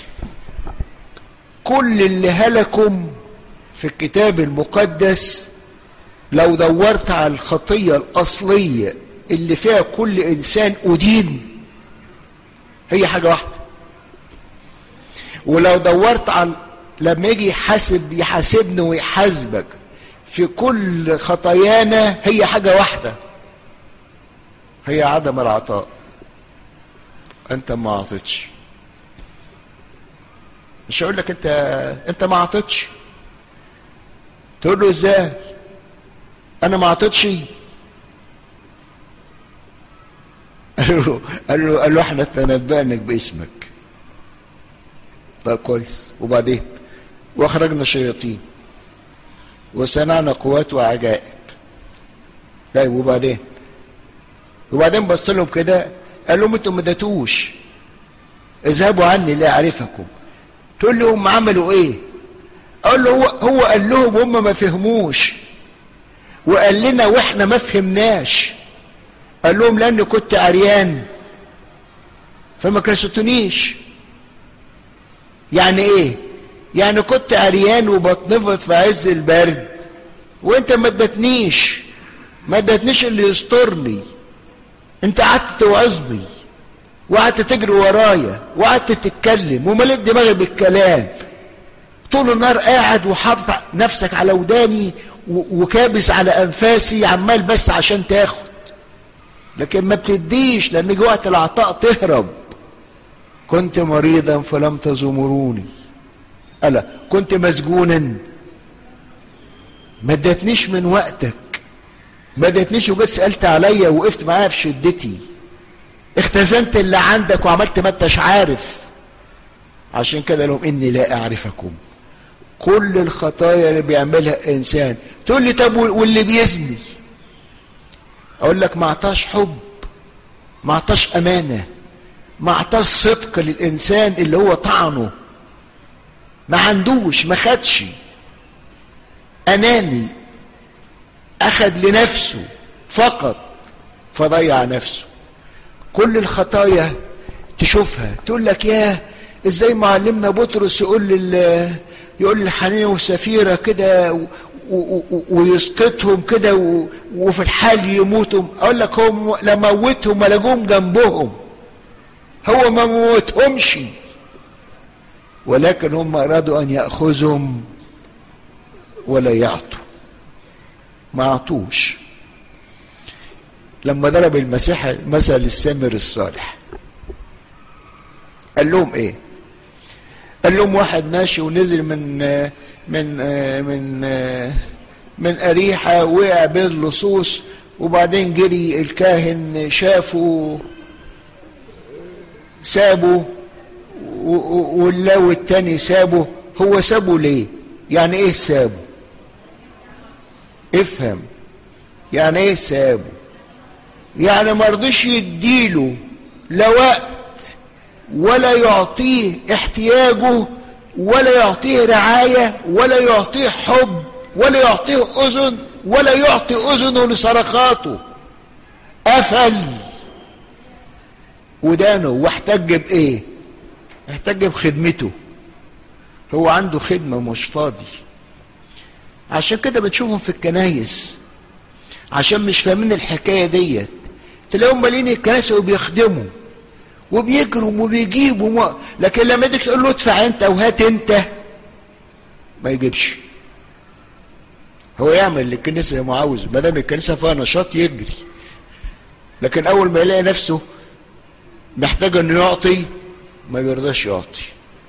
Speaker 1: كل اللي هلكم في الكتاب المقدس لو دورت على الخطية الأصلية اللي فيها كل إنسان أدين هي حاجة واحدة ولو دورت على لما يجي يحاسب يحاسبني ويحاسبك في كل خطايانا هي حاجة واحدة هي عدم العطاء انت ما اعطيتش مش هقول لك انت انت ما اعطيتش تقول له ازاي انا ما اعطيتش قال له قال له قال له احنا تنبأنك باسمك طيب كويس وبعدين واخرجنا شياطين وصنعنا قوات وعجائب طيب وبعدين وبعدين بص لهم كده قال لهم انتم ما داتوش اذهبوا عني لا اعرفكم تقول لهم عملوا ايه اقول له هو, هو قال لهم هم ما فهموش وقال لنا واحنا ما فهمناش قال لهم لاني كنت عريان فما كسوتونيش يعني ايه يعني كنت عريان وبتنفض في عز البرد وانت ما ادتنيش ما ادتنيش اللي يسترني انت قعدت توعظني وقعدت تجري ورايا وقعدت تتكلم ومليت دماغي بالكلام طول النهار قاعد وحاطط نفسك على وداني وكابس على انفاسي عمال بس عشان تاخد لكن ما بتديش لما يجي وقت العطاء تهرب كنت مريضا فلم تزمروني ألا كنت مسجونا ما ادتنيش من وقتك ما ادتنيش وجيت سألت عليا وقفت معايا في شدتي اختزنت اللي عندك وعملت ما انتش عارف عشان كده لهم اني لا اعرفكم كل الخطايا اللي بيعملها انسان تقول لي طب واللي بيزني اقول لك ما اعطاش حب ما اعطاش امانه ما اعطاش صدق للانسان اللي هو طعنه ما عندوش ما خدش اناني اخذ لنفسه فقط فضيع نفسه كل الخطايا تشوفها تقول لك ياه ازاي معلمنا بطرس يقول لل يقول للحنين والسفيرة كده ويسقطهم كده وفي الحال يموتوا اقول لك هو لما موتهم ولا جم جنبهم هو ما موتهمش ولكن هم ارادوا ان ياخذهم ولا يعطوا ما اعطوش لما ضرب المسيح مثل السامر الصالح قال لهم ايه قال لهم واحد ماشي ونزل من من من من أريحة وقع بين اللصوص وبعدين جري الكاهن شافه سابه واللو التاني سابه هو سابه ليه يعني ايه سابه افهم يعني ايه سابه يعني ما رضيش يديله لا وقت ولا يعطيه احتياجه ولا يعطيه رعاية ولا يعطيه حب ولا يعطيه أذن ولا يعطي أذنه لصرخاته قفل ودانه واحتج بإيه احتج بخدمته هو عنده خدمة مش فاضي عشان كده بتشوفهم في الكنايس عشان مش فاهمين الحكاية ديت تلاقيهم مالين الكنائس وبيخدموا وبيجروا وبيجيبوا وما... لكن لما يجيك تقول له ادفع انت وهات انت ما يجيبش هو يعمل اللي الكنيسه ما عاوز ما دام الكنيسه فيها نشاط يجري لكن اول ما يلاقي نفسه محتاج انه يعطي ما بيرضاش يعطي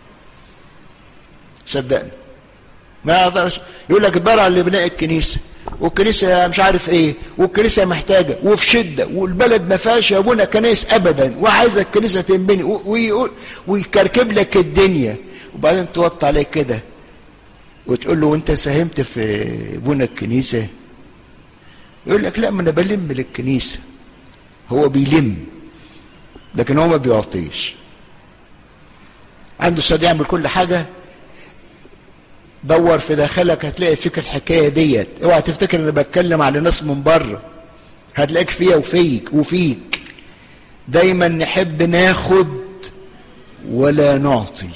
Speaker 1: صدقني ما يقدرش يقول لك برع لبناء الكنيسه والكنيسه مش عارف ايه والكنيسه محتاجه وفي شده والبلد ما فيهاش يا ابونا كنايس ابدا وعايزه الكنيسه تنبني ويقول ويكركب لك الدنيا وبعدين توطي عليك كده وتقول له وانت ساهمت في بنى الكنيسه يقول لك لا ما انا بلم للكنيسه هو بيلم لكن هو ما بيعطيش عنده استعداد يعمل كل حاجه دور في داخلك هتلاقي فيك الحكايه ديت اوعى تفتكر ان بتكلم على ناس من بره هتلاقيك فيا وفيك وفيك دايما نحب ناخد ولا نعطي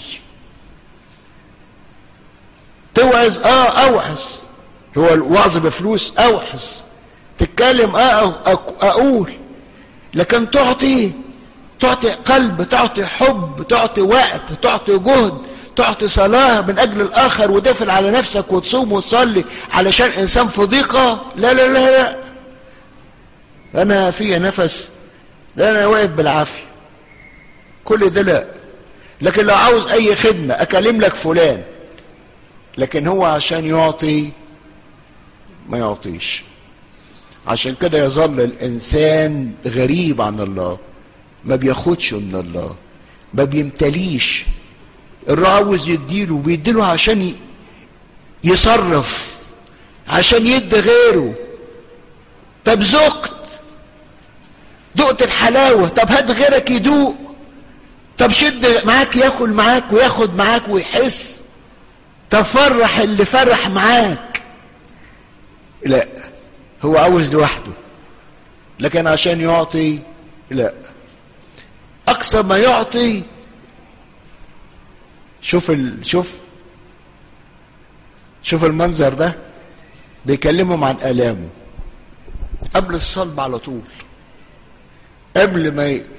Speaker 1: توعظ اه اوعظ هو الوعظ بفلوس اوعظ تتكلم اه اقول لكن تعطي تعطي قلب تعطي حب تعطي وقت تعطي جهد تعطي صلاة من أجل الآخر ودافل على نفسك وتصوم وتصلي علشان إنسان في ضيقة لا لا لا لا أنا في نفس لا أنا واقف بالعافية كل ده لا لكن لو عاوز أي خدمة أكلم لك فلان لكن هو عشان يعطي ما يعطيش عشان كده يظل الإنسان غريب عن الله ما بياخدش من الله ما بيمتليش الراعي عاوز يديله بيديله عشان يصرف عشان يدي غيره طب ذقت دقت الحلاوة طب هات غيرك يدوق طب شد معاك ياكل معاك وياخد معاك ويحس تفرح اللي فرح معاك لا هو عاوز لوحده لكن عشان يعطي لا اقصى ما يعطي شوف ال... شوف شوف المنظر ده بيكلمهم عن الامه قبل الصلب على طول قبل ما ي...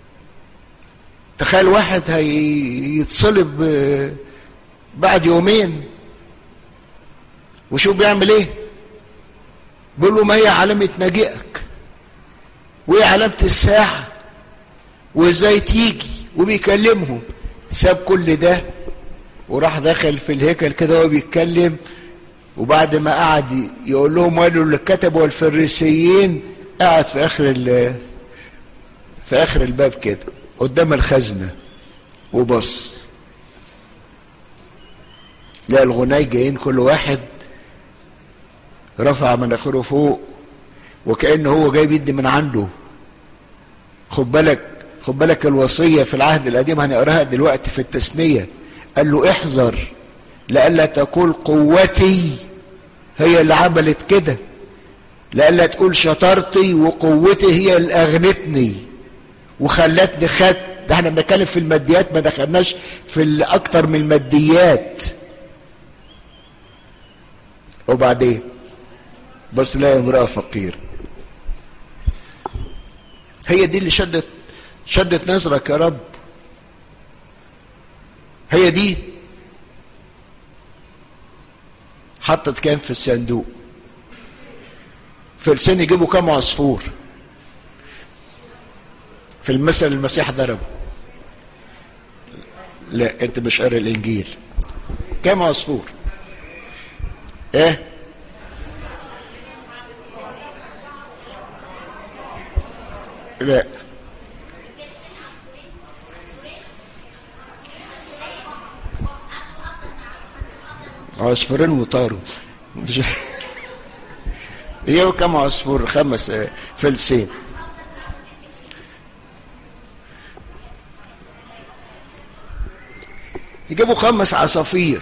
Speaker 1: تخيل واحد هيتصلب بعد يومين وشو بيعمل ايه بيقول له ما هي علامة مجيئك وايه علامة الساعة وازاي تيجي وبيكلمهم ساب كل ده وراح دخل في الهيكل كده وهو بيتكلم وبعد ما قعد يقول لهم قالوا اللي كتبوا الفريسيين قعد في اخر في اخر الباب كده قدام الخزنة وبص لا الغناي جايين كل واحد رفع مناخيره فوق وكأنه هو جاي بيدي من عنده خد بالك خد بالك الوصية في العهد القديم هنقراها دلوقتي في التثنية قال له احذر لئلا تقول قوتي هي اللي عملت كده لئلا تقول شطارتي وقوتي هي اللي اغنتني وخلتني خد ده احنا بنتكلم في الماديات ما دخلناش في اكتر من الماديات وبعدين بس لا امرأة فقير هي دي اللي شدت شدت نظرك يا رب هي دي حطت كام في الصندوق في لسان يجيبوا كام عصفور في المثل المسيح ضربه لا انت مش قاري الانجيل كام عصفور ايه لا عصفورين وطاروا مش هي كم عصفور خمس فلسين يجيبوا خمس عصافير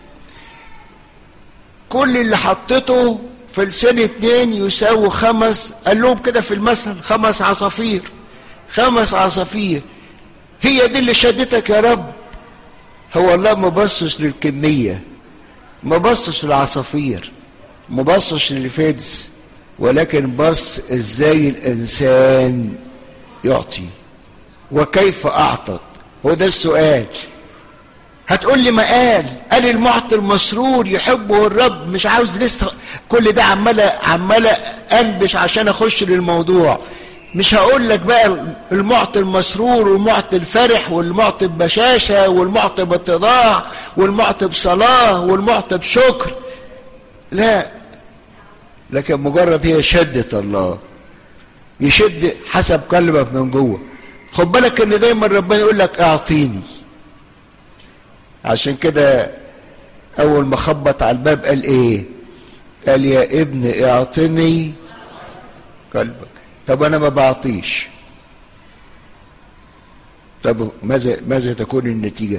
Speaker 1: كل اللي حطته فلسين اتنين يساوي خمس قال لهم كده في المثل خمس عصافير خمس عصافير هي دي اللي شدتك يا رب هو الله ما بصش للكميه ما بصش للعصافير ما بصش للفدس ولكن بص ازاي الانسان يعطي وكيف اعطت هو ده السؤال هتقول لي ما قال قال المعطي المسرور يحبه الرب مش عاوز لسه كل ده عمال عمال انبش عشان اخش للموضوع مش هقول لك بقى المعطي المسرور والمعطي الفرح والمعطي ببشاشة والمعطي باتضاع والمعطي بصلاة والمعطي بشكر لا لكن مجرد هي شدة الله يشد حسب قلبك من جوه خد بالك ان دايما ربنا يقول لك اعطيني عشان كده اول ما خبط على الباب قال ايه قال يا ابن اعطني قلبك طب انا ما بعطيش طب ماذا ماذا تكون النتيجه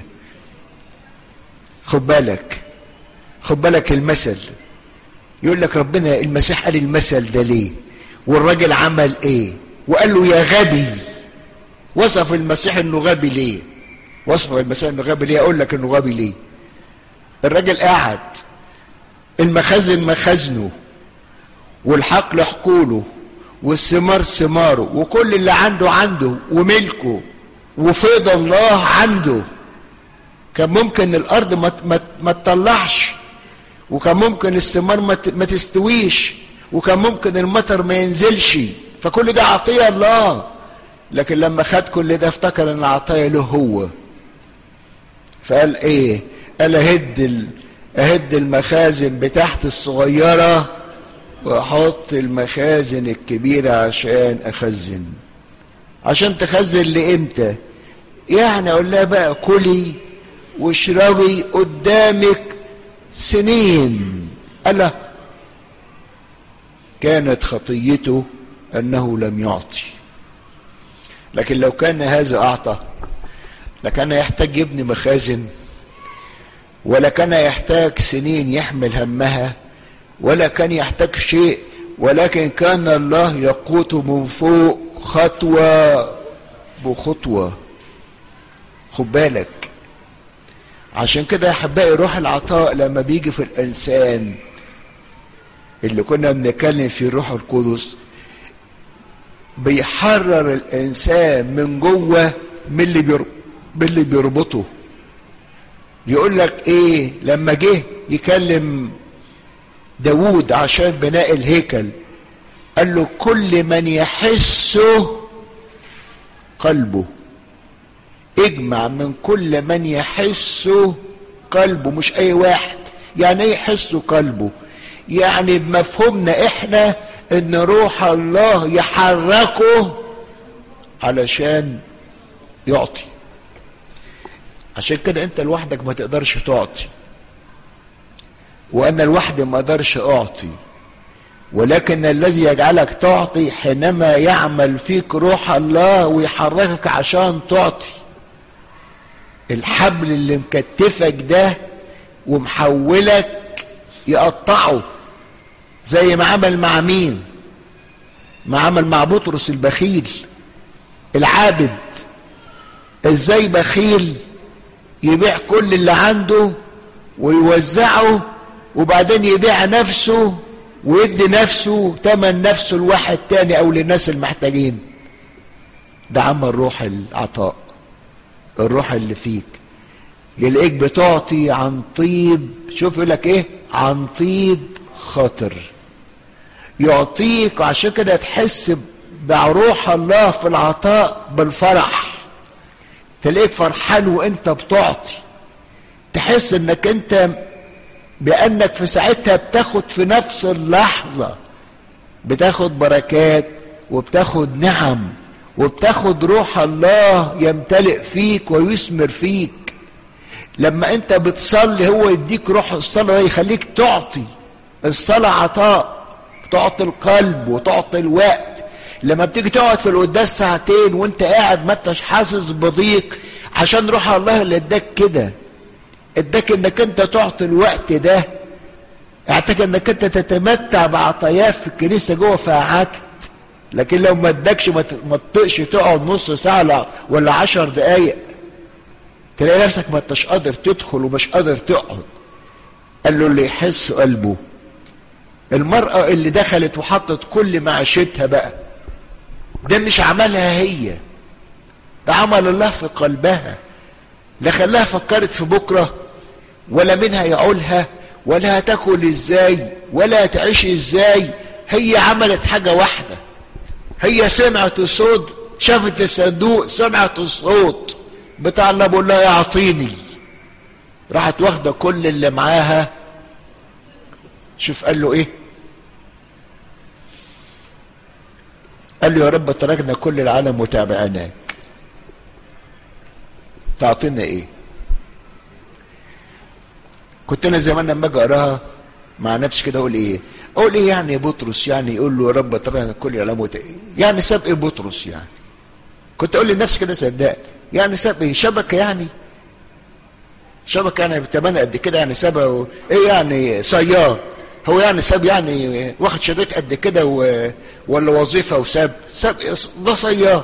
Speaker 1: خد بالك خد بالك المثل يقول لك ربنا المسيح قال المثل ده ليه والراجل عمل ايه وقال له يا غبي وصف المسيح انه غبي ليه وصف المسيح انه غبي ليه اقول لك انه غبي ليه الراجل قاعد المخازن مخازنه والحقل حقوله والثمار ثماره وكل اللي عنده عنده وملكه وفيض الله عنده كان ممكن الارض ما ما, ما تطلعش وكان ممكن الثمار ما, ما تستويش وكان ممكن المطر ما ينزلش فكل ده عطيه الله لكن لما خد كل ده افتكر ان العطيه له هو فقال ايه قال اهد ال... اهد المخازن بتاعت الصغيره واحط المخازن الكبيره عشان اخزن عشان تخزن لامتى يعني اقول لها بقى كلي واشربي قدامك سنين ألا كانت خطيته أنه لم يعطي لكن لو كان هذا أعطى لكان يحتاج يبني مخازن ولا كان يحتاج سنين يحمل همها ولا كان يحتاج شيء ولكن كان الله يقوته من فوق خطوة بخطوة خد بالك عشان كده يا احبائي روح العطاء لما بيجي في الانسان اللي كنا بنتكلم فيه الروح القدس بيحرر الانسان من جوه من اللي بيربطه من اللي بيربطه يقول لك ايه لما جه يكلم داوود عشان بناء الهيكل قال له كل من يحسه قلبه اجمع من كل من يحسه قلبه مش اي واحد يعني ايه يحسه قلبه يعني بمفهومنا احنا ان روح الله يحركه علشان يعطي عشان كده انت لوحدك ما تقدرش تعطي وانا لوحدي ما اقدرش اعطي ولكن الذي يجعلك تعطي حينما يعمل فيك روح الله ويحركك عشان تعطي الحبل اللي مكتفك ده ومحولك يقطعه زي ما عمل مع مين ما عمل مع بطرس البخيل العابد ازاي بخيل يبيع كل اللي عنده ويوزعه وبعدين يبيع نفسه ويدي نفسه تمن نفسه لواحد تاني او للناس المحتاجين ده عمل روح العطاء الروح اللي فيك يلاقيك بتعطي عن طيب شوف يقول لك ايه عن طيب خاطر يعطيك وعشان كده تحس بروح الله في العطاء بالفرح تلاقيك فرحان وانت بتعطي تحس انك انت بانك في ساعتها بتاخد في نفس اللحظه بتاخد بركات وبتاخد نعم وبتاخد روح الله يمتلئ فيك ويثمر فيك لما انت بتصلي هو يديك روح الصلاه ده يخليك تعطي الصلاه عطاء تعطي القلب وتعطي الوقت لما بتيجي تقعد في القداس ساعتين وانت قاعد ما انتش حاسس بضيق عشان روح الله اللي اداك كده اداك انك انت تعطي الوقت ده اعتقد انك انت تتمتع بعطاياه في الكنيسه جوه فقعدت لكن لو ما ادكش ما تطقش تقعد نص ساعه ولا عشر دقايق تلاقي نفسك ما انتش قادر تدخل ومش قادر تقعد قال له اللي يحس قلبه المرأة اللي دخلت وحطت كل معيشتها بقى ده مش عملها هي ده عمل الله في قلبها لا خلاها فكرت في بكرة ولا منها يعولها ولا هتاكل ازاي ولا هتعيش ازاي هي عملت حاجة واحدة هي سمعت الصوت شافت الصندوق سمعت الصوت بتاع اللي بقول لها يعطيني راحت واخده كل اللي معاها شوف قال له ايه قال له يا رب تركنا كل العالم وتابعناك تعطينا ايه كنت انا زمان لما اجي اقراها مع نفسي كده اقول ايه اقول ايه يعني بطرس يعني يقول له يا رب تركنا كل العالم وت... يعني ساب ايه بطرس يعني كنت اقول لنفسي كده صدقت يعني ساب ايه شبكه يعني شبكه يعني بتبان قد كده يعني سابها و... ايه يعني صياد هو يعني ساب يعني واخد شريط قد كده و... ولا وظيفه وساب ساب ده صياد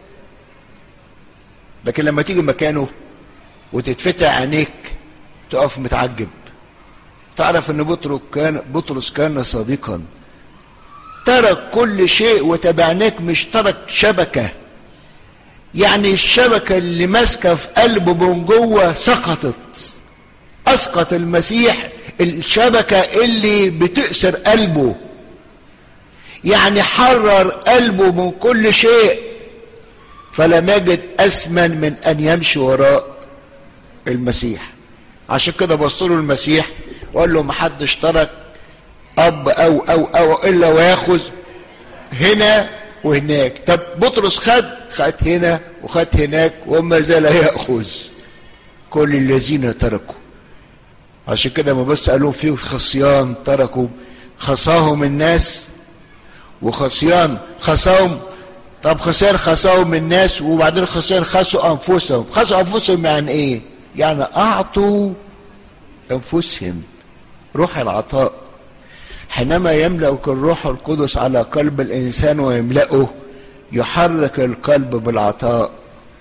Speaker 1: لكن لما تيجي مكانه وتتفتح عينيك تقف متعجب تعرف ان بطرس كان بطرس كان صديقا ترك كل شيء وتبعناك مش ترك شبكه يعني الشبكه اللي ماسكه في قلبه من جوه سقطت اسقط المسيح الشبكه اللي بتأسر قلبه يعني حرر قلبه من كل شيء فلم يجد اسمن من ان يمشي وراء المسيح عشان كده بصوا له المسيح وقال له محدش ترك اب او او او الا وياخذ هنا وهناك طب بطرس خد خد هنا وخد هناك وما زال ياخذ كل الذين تركوا عشان كده ما بس قالوا فيه خصيان تركوا خصاهم الناس وخصيان خصاهم طب خسار خساهم الناس وبعدين خسار خسوا انفسهم خسوا انفسهم يعني ايه يعني اعطوا انفسهم روح العطاء حينما يملأ الروح القدس على قلب الانسان ويملأه يحرك القلب بالعطاء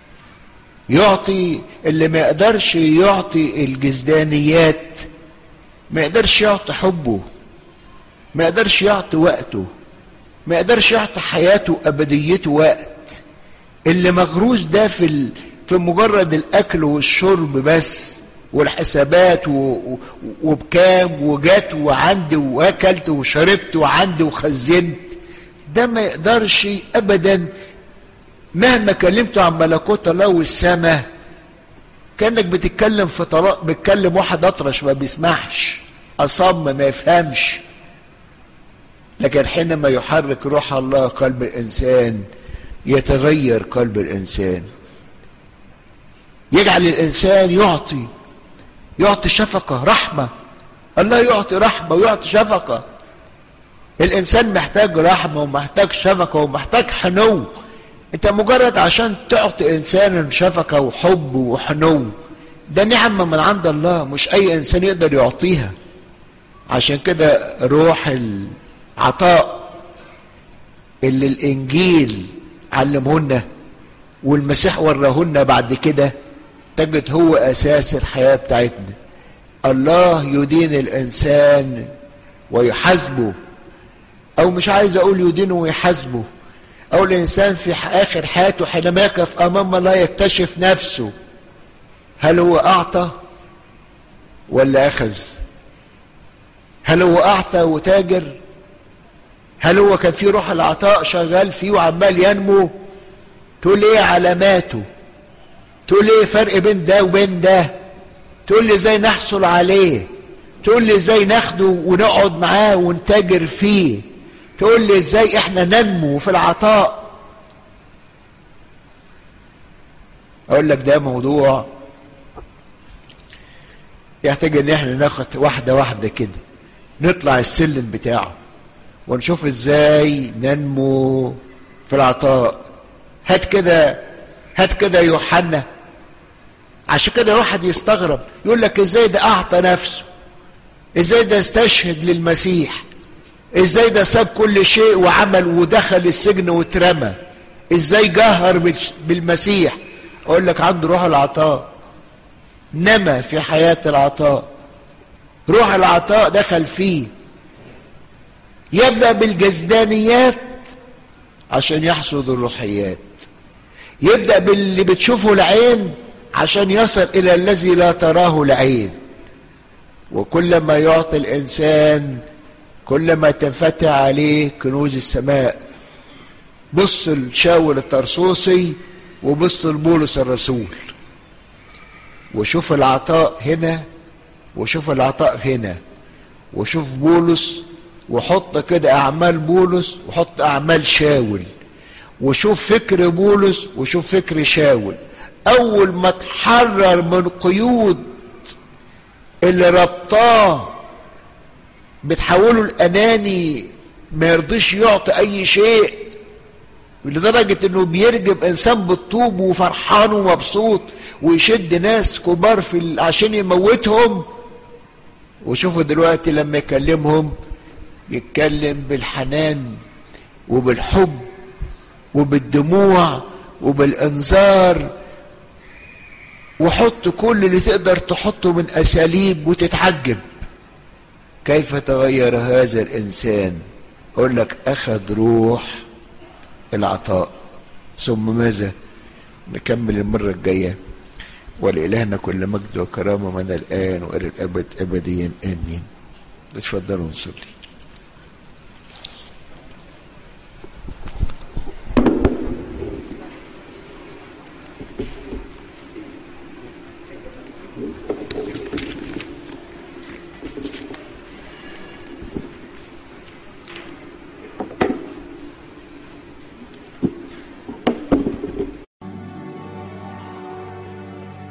Speaker 1: يعطي اللي ما يقدرش يعطي الجزدانيات ما يقدرش يعطي حبه ما يقدرش يعطي وقته ما يقدرش يعطي حياته ابديته وقت اللي مغروس ده في ال... في مجرد الاكل والشرب بس والحسابات و... و... وبكام وجات وعندي واكلت وشربت وعندي وخزنت ده ما يقدرش ابدا مهما كلمته عن ملكوت الله والسماء كانك بتتكلم في طلاق بتكلم واحد اطرش ما بيسمعش اصم ما يفهمش لكن حينما يحرك روح الله قلب الانسان يتغير قلب الانسان يجعل الانسان يعطي يعطي شفقه رحمه الله يعطي رحمه ويعطي شفقه الانسان محتاج رحمه ومحتاج شفقه ومحتاج حنو انت مجرد عشان تعطي انسان شفقه وحب وحنو ده نعمه من عند الله مش اي انسان يقدر يعطيها عشان كده روح العطاء اللي الانجيل علمهن والمسيح وراهن بعد كده تجد هو اساس الحياه بتاعتنا الله يدين الانسان ويحاسبه او مش عايز اقول يدينه ويحاسبه او الانسان في اخر حياته حينما يقف امام الله يكتشف نفسه هل هو اعطى ولا اخذ هل هو اعطى وتاجر هل هو كان في روح العطاء شغال فيه وعمال ينمو تقول ايه علاماته تقول ايه فرق بين ده وبين ده تقول لي ازاي نحصل عليه تقول لي ازاي ناخده ونقعد معاه ونتاجر فيه تقول لي ازاي احنا ننمو في العطاء اقول لك ده موضوع يحتاج ان احنا ناخد واحده واحده كده نطلع السلم بتاعه ونشوف ازاي ننمو في العطاء هات كده هات كده يوحنا عشان كده واحد يستغرب يقول لك ازاي ده اعطى نفسه ازاي ده استشهد للمسيح ازاي ده ساب كل شيء وعمل ودخل السجن واترمى ازاي جهر بالمسيح اقول لك عنده روح العطاء نما في حياة العطاء روح العطاء دخل فيه يبدأ بالجزدانيات عشان يحصد الروحيات يبدأ باللي بتشوفه العين عشان يصل إلى الذي لا تراه العين وكلما يعطي الإنسان كلما تنفتح عليه كنوز السماء بص الشاول الطرسوسي وبص لبولس الرسول وشوف العطاء هنا وشوف العطاء هنا وشوف بولس وحط كده اعمال بولس وحط اعمال شاول وشوف فكر بولس وشوف فكر شاول اول ما تحرر من قيود اللي ربطاه بتحوله الاناني ما يرضيش يعطي اي شيء لدرجة انه بيرجم انسان بالطوب وفرحان ومبسوط ويشد ناس كبار في عشان يموتهم وشوفوا دلوقتي لما يكلمهم يتكلم بالحنان وبالحب وبالدموع وبالانذار وحط كل اللي تقدر تحطه من اساليب وتتعجب كيف تغير هذا الانسان اقول لك اخذ روح العطاء ثم ماذا نكمل المرة الجاية ولإلهنا كل مجد وكرامة من الآن وإلى الأبد أبديا آمين اتفضلوا نصلي